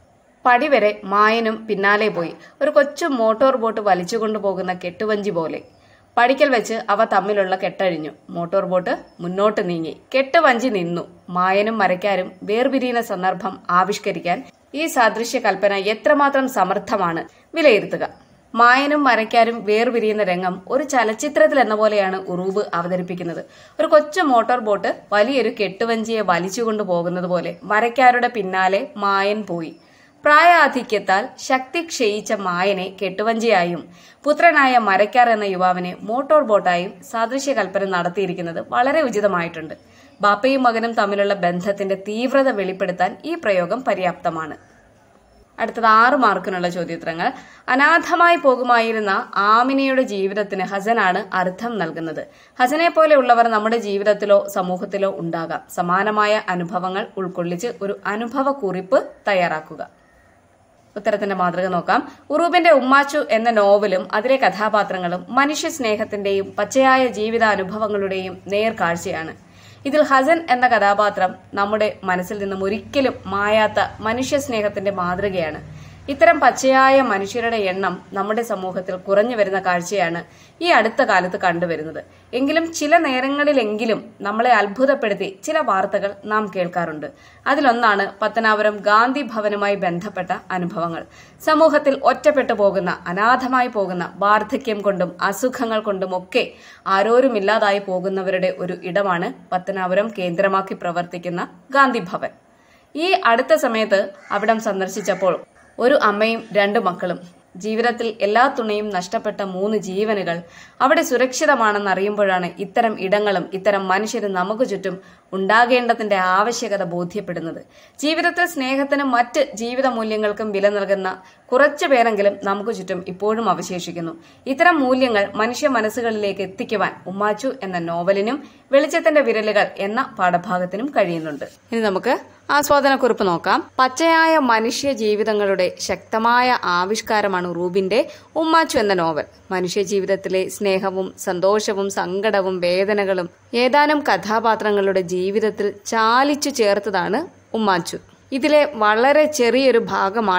പടിവരെ മായനും പിന്നാലെ പോയി ഒരു കൊച്ചു മോട്ടോർ ബോട്ട് വലിച്ചുകൊണ്ടു പോകുന്ന കെട്ടുവഞ്ചി പോലെ പടിക്കൽ വെച്ച് അവ തമ്മിലുള്ള കെട്ടഴിഞ്ഞു മോട്ടോർ ബോട്ട് മുന്നോട്ട് നീങ്ങി കെട്ടുവഞ്ചി നിന്നു മായനും മരയ്ക്കാരും വേർപിരിയുന്ന സന്ദർഭം ആവിഷ്കരിക്കാൻ ഈ സാദൃശ്യ കൽപ്പന എത്രമാത്രം സമർത്ഥമാണ് വിലയിരുത്തുക മായനും മരയ്ക്കാരും വേർപിരിയുന്ന രംഗം ഒരു ചലച്ചിത്രത്തിൽ എന്ന പോലെയാണ് ഉറൂബ് അവതരിപ്പിക്കുന്നത് ഒരു കൊച്ചു മോട്ടോർ ബോട്ട് വലിയൊരു കെട്ടുവഞ്ചിയെ വലിച്ചുകൊണ്ടു പോകുന്നത് പോലെ മരയ്ക്കാരുടെ പിന്നാലെ മായൻ പോയി പ്രായാധിക്യത്താൽ ശക്തി ക്ഷയിച്ച മായനെ കെട്ടുവഞ്ചിയായും പുത്രനായ മരക്കാർ എന്ന യുവാവിനെ മോട്ടോർ ബോട്ടായും സാദൃശ്യ കൽപ്പന നടത്തിയിരിക്കുന്നത് വളരെ ഉചിതമായിട്ടുണ്ട് ബാപ്പയും മകനും തമ്മിലുള്ള ബന്ധത്തിന്റെ തീവ്രത വെളിപ്പെടുത്താൻ ഈ പ്രയോഗം പര്യാപ്തമാണ് അടുത്തത് ആറ് മാർക്കിനുള്ള ചോദ്യോത്തരങ്ങൾ അനാഥമായി പോകുമായിരുന്ന ആമിനയുടെ ജീവിതത്തിന് ഹസനാണ് അർത്ഥം നൽകുന്നത് ഹസനെ പോലെയുള്ളവർ നമ്മുടെ ജീവിതത്തിലോ സമൂഹത്തിലോ ഉണ്ടാകാം സമാനമായ അനുഭവങ്ങൾ ഉൾക്കൊള്ളിച്ച് ഒരു അനുഭവ കുറിപ്പ് തയ്യാറാക്കുക ഉത്തരത്തിന്റെ മാതൃക നോക്കാം ഉറൂബിന്റെ ഉമ്മാച്ചു എന്ന നോവലും അതിലെ കഥാപാത്രങ്ങളും മനുഷ്യ സ്നേഹത്തിന്റെയും പച്ചയായ ജീവിതാനുഭവങ്ങളുടെയും നേർക്കാഴ്ചയാണ് ഇതിൽ ഹസൻ എന്ന കഥാപാത്രം നമ്മുടെ മനസ്സിൽ നിന്നും ഒരിക്കലും മായാത്ത മനുഷ്യ സ്നേഹത്തിന്റെ മാതൃകയാണ് ഇത്തരം പച്ചയായ മനുഷ്യരുടെ എണ്ണം നമ്മുടെ സമൂഹത്തിൽ കുറഞ്ഞു വരുന്ന കാഴ്ചയാണ് ഈ അടുത്ത കാലത്ത് കണ്ടുവരുന്നത് എങ്കിലും ചില നേരങ്ങളിലെങ്കിലും നമ്മളെ അത്ഭുതപ്പെടുത്തി ചില വാർത്തകൾ നാം കേൾക്കാറുണ്ട് അതിലൊന്നാണ് പത്തനാപുരം ഗാന്ധി ഭവനുമായി ബന്ധപ്പെട്ട അനുഭവങ്ങൾ സമൂഹത്തിൽ ഒറ്റപ്പെട്ടു പോകുന്ന അനാഥമായി പോകുന്ന വാർദ്ധക്യം കൊണ്ടും അസുഖങ്ങൾ കൊണ്ടുമൊക്കെ ആരോരുമില്ലാതായി പോകുന്നവരുടെ ഒരു ഇടമാണ് പത്തനാപുരം കേന്ദ്രമാക്കി പ്രവർത്തിക്കുന്ന ഗാന്ധി ഭവൻ ഈ അടുത്ത സമയത്ത് അവിടം സന്ദർശിച്ചപ്പോൾ ഒരു അമ്മയും രണ്ട് മക്കളും ജീവിതത്തിൽ എല്ലാ തുണയും നഷ്ടപ്പെട്ട മൂന്ന് ജീവനുകൾ അവിടെ സുരക്ഷിതമാണെന്ന് അറിയുമ്പോഴാണ് ഇത്തരം ഇടങ്ങളും ഇത്തരം മനുഷ്യരും നമുക്ക് ചുറ്റും ഉണ്ടാകേണ്ടതിന്റെ ആവശ്യകത ബോധ്യപ്പെടുന്നത് ജീവിതത്തിൽ സ്നേഹത്തിനും മറ്റ് ജീവിത മൂല്യങ്ങൾക്കും വില നൽകുന്ന കുറച്ചു പേരെങ്കിലും നമുക്ക് ചുറ്റും ഇപ്പോഴും അവശേഷിക്കുന്നു ഇത്തരം മൂല്യങ്ങൾ മനുഷ്യ മനസ്സുകളിലേക്ക് എത്തിക്കുവാൻ ഉമ്മാച്ചു എന്ന നോവലിനും വെളിച്ചത്തിന്റെ വിരലുകൾ എന്ന പാഠഭാഗത്തിനും കഴിയുന്നുണ്ട് ഇനി നമുക്ക് ആസ്വാദനക്കുറിപ്പ് നോക്കാം പച്ചയായ മനുഷ്യ ജീവിതങ്ങളുടെ ശക്തമായ ആവിഷ്കാരമാണ് റൂബിന്റെ ഉമ്മാച്ചു എന്ന നോവൽ മനുഷ്യ ജീവിതത്തിലെ സ്നേഹവും സന്തോഷവും സങ്കടവും വേദനകളും ഏതാനും കഥാപാത്രങ്ങളുടെ ജീവിതത്തിൽ ചാലിച്ചു ചേർത്തതാണ് ഉമ്മാച്ചു ഇതിലെ വളരെ ചെറിയൊരു ഭാഗമാണ്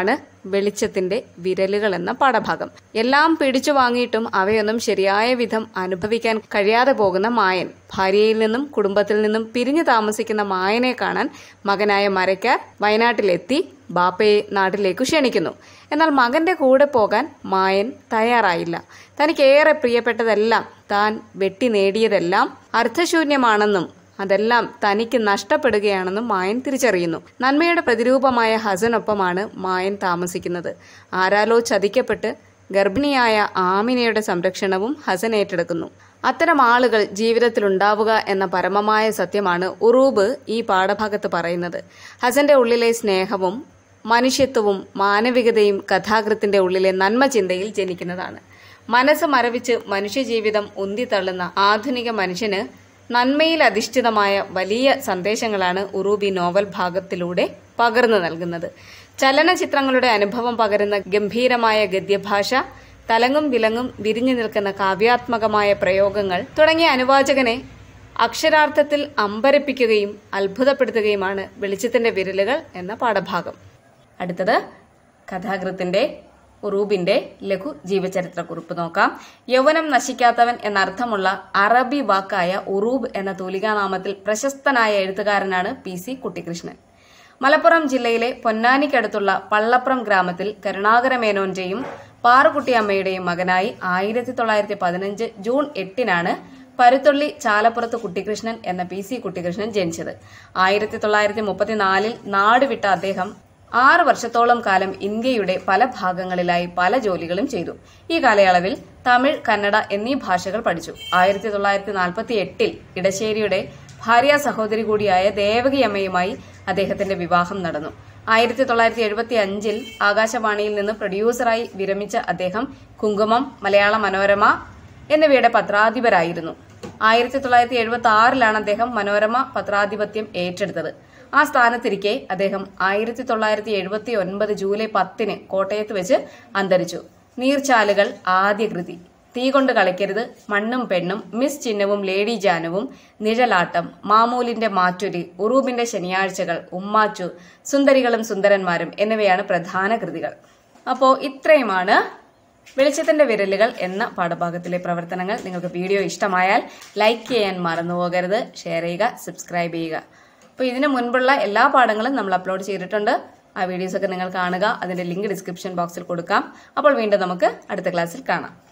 വെളിച്ചത്തിന്റെ വിരലുകൾ എന്ന പാഠഭാഗം എല്ലാം പിടിച്ചു വാങ്ങിയിട്ടും അവയൊന്നും ശരിയായ വിധം അനുഭവിക്കാൻ കഴിയാതെ പോകുന്ന മായൻ ഭാര്യയിൽ നിന്നും കുടുംബത്തിൽ നിന്നും പിരിഞ്ഞു താമസിക്കുന്ന മായനെ കാണാൻ മകനായ മരയ്ക്കാർ വയനാട്ടിലെത്തി ബാപ്പയെ നാട്ടിലേക്ക് ക്ഷണിക്കുന്നു എന്നാൽ മകന്റെ കൂടെ പോകാൻ മായൻ തയ്യാറായില്ല തനിക്ക് ഏറെ പ്രിയപ്പെട്ടതെല്ലാം താൻ വെട്ടി നേടിയതെല്ലാം അർത്ഥശൂന്യമാണെന്നും അതെല്ലാം തനിക്ക് നഷ്ടപ്പെടുകയാണെന്നും മായൻ തിരിച്ചറിയുന്നു നന്മയുടെ പ്രതിരൂപമായ ഹസനൊപ്പമാണ് മായൻ താമസിക്കുന്നത് ആരാലോ ചതിക്കപ്പെട്ട് ഗർഭിണിയായ ആമിനയുടെ സംരക്ഷണവും ഹസൻ ഏറ്റെടുക്കുന്നു അത്തരം ആളുകൾ ജീവിതത്തിലുണ്ടാവുക എന്ന പരമമായ സത്യമാണ് ഉറൂബ് ഈ പാഠഭാഗത്ത് പറയുന്നത് ഹസന്റെ ഉള്ളിലെ സ്നേഹവും മനുഷ്യത്വവും മാനവികതയും കഥാകൃത്തിന്റെ ഉള്ളിലെ നന്മ ചിന്തയിൽ ജനിക്കുന്നതാണ് മനസ്സ് മരവിച്ച് മനുഷ്യജീവിതം ഉന്തിത്തള്ളുന്ന ആധുനിക മനുഷ്യന് നന്മയിൽ അധിഷ്ഠിതമായ വലിയ സന്ദേശങ്ങളാണ് ഉറൂബി നോവൽ ഭാഗത്തിലൂടെ പകർന്നു നൽകുന്നത് ചലനചിത്രങ്ങളുടെ അനുഭവം പകരുന്ന ഗംഭീരമായ ഗദ്യഭാഷ തലങ്ങും വിലങ്ങും വിരിഞ്ഞു നിൽക്കുന്ന കാവ്യാത്മകമായ പ്രയോഗങ്ങൾ തുടങ്ങിയ അനുവാചകനെ അക്ഷരാർത്ഥത്തിൽ അമ്പരപ്പിക്കുകയും അത്ഭുതപ്പെടുത്തുകയുമാണ് വെളിച്ചത്തിന്റെ വിരലുകൾ എന്ന പാഠഭാഗം അടുത്തത് കഥാകൃത്തിന്റെ ഉറൂബിന്റെ ലഘു ജീവചരിത്ര കുറിപ്പ് നോക്കാം യൗവനം നശിക്കാത്തവൻ എന്നർത്ഥമുള്ള അറബി വാക്കായ ഉറൂബ് എന്ന തൂലികാനാമത്തിൽ പ്രശസ്തനായ എഴുത്തുകാരനാണ് പി സി കുട്ടിക്കൃഷ്ണൻ മലപ്പുറം ജില്ലയിലെ പൊന്നാനിക്കടുത്തുള്ള പള്ളപ്രം ഗ്രാമത്തിൽ കരുണാകരമേനോന്റെയും പാറുകുട്ടിയമ്മയുടെയും മകനായി ആയിരത്തി തൊള്ളായിരത്തി പതിനഞ്ച് ജൂൺ എട്ടിനാണ് പരുത്തുള്ളി ചാലപ്പുറത്ത് കുട്ടിക്കൃഷ്ണൻ എന്ന പി സി കുട്ടിക്കൃഷ്ണൻ ജനിച്ചത് ആയിരത്തി തൊള്ളായിരത്തി മുപ്പത്തിനാലിൽ നാടുവിട്ട അദ്ദേഹം ആറ് വർഷത്തോളം കാലം ഇന്ത്യയുടെ പല ഭാഗങ്ങളിലായി പല ജോലികളും ചെയ്തു ഈ കാലയളവിൽ തമിഴ് കന്നഡ എന്നീ ഭാഷകൾ പഠിച്ചു ആയിരത്തി തൊള്ളായിരത്തി നാൽപ്പത്തി എട്ടിൽ ഇടശ്ശേരിയുടെ ഭാര്യ സഹോദരി കൂടിയായ ദേവകിയമ്മയുമായി അദ്ദേഹത്തിന്റെ വിവാഹം നടന്നു ആയിരത്തി തൊള്ളായിരത്തി എഴുപത്തി അഞ്ചിൽ ആകാശവാണിയിൽ നിന്ന് പ്രൊഡ്യൂസറായി വിരമിച്ച അദ്ദേഹം കുങ്കുമം മലയാള മനോരമ എന്നിവയുടെ പത്രാധിപരായിരുന്നു ആയിരത്തി തൊള്ളായിരത്തി എഴുപത്തി ആറിലാണ് അദ്ദേഹം മനോരമ പത്രാധിപത്യം ഏറ്റെടുത്തത് ആ സ്ഥാനത്തിരിക്കെ അദ്ദേഹം ആയിരത്തി തൊള്ളായിരത്തി എഴുപത്തി ഒൻപത് ജൂലൈ പത്തിന് കോട്ടയത്ത് വെച്ച് അന്തരിച്ചു നീർച്ചാലുകൾ ആദ്യ കൃതി തീ കൊണ്ട് കളിക്കരുത് മണ്ണും പെണ്ണും മിസ് ചിഹ്നവും ലേഡി ജാനുവും നിഴലാട്ടം മാമൂലിന്റെ മാറ്റൊലി ഉറൂബിന്റെ ശനിയാഴ്ചകൾ ഉമ്മാച്ചു സുന്ദരികളും സുന്ദരന്മാരും എന്നിവയാണ് പ്രധാന കൃതികൾ അപ്പോൾ ഇത്രയുമാണ് വെളിച്ചത്തിന്റെ വിരലുകൾ എന്ന പാഠഭാഗത്തിലെ പ്രവർത്തനങ്ങൾ നിങ്ങൾക്ക് വീഡിയോ ഇഷ്ടമായാൽ ലൈക്ക് ചെയ്യാൻ മറന്നു പോകരുത് ഷെയർ ചെയ്യുക സബ്സ്ക്രൈബ് ചെയ്യുക അപ്പോൾ ഇതിനു മുൻപുള്ള എല്ലാ പാഠങ്ങളും നമ്മൾ അപ്ലോഡ് ചെയ്തിട്ടുണ്ട് ആ വീഡിയോസൊക്കെ നിങ്ങൾ കാണുക അതിന്റെ ലിങ്ക് ഡിസ്ക്രിപ്ഷൻ ബോക്സിൽ കൊടുക്കാം അപ്പോൾ വീണ്ടും നമുക്ക് അടുത്ത ക്ലാസ്സിൽ കാണാം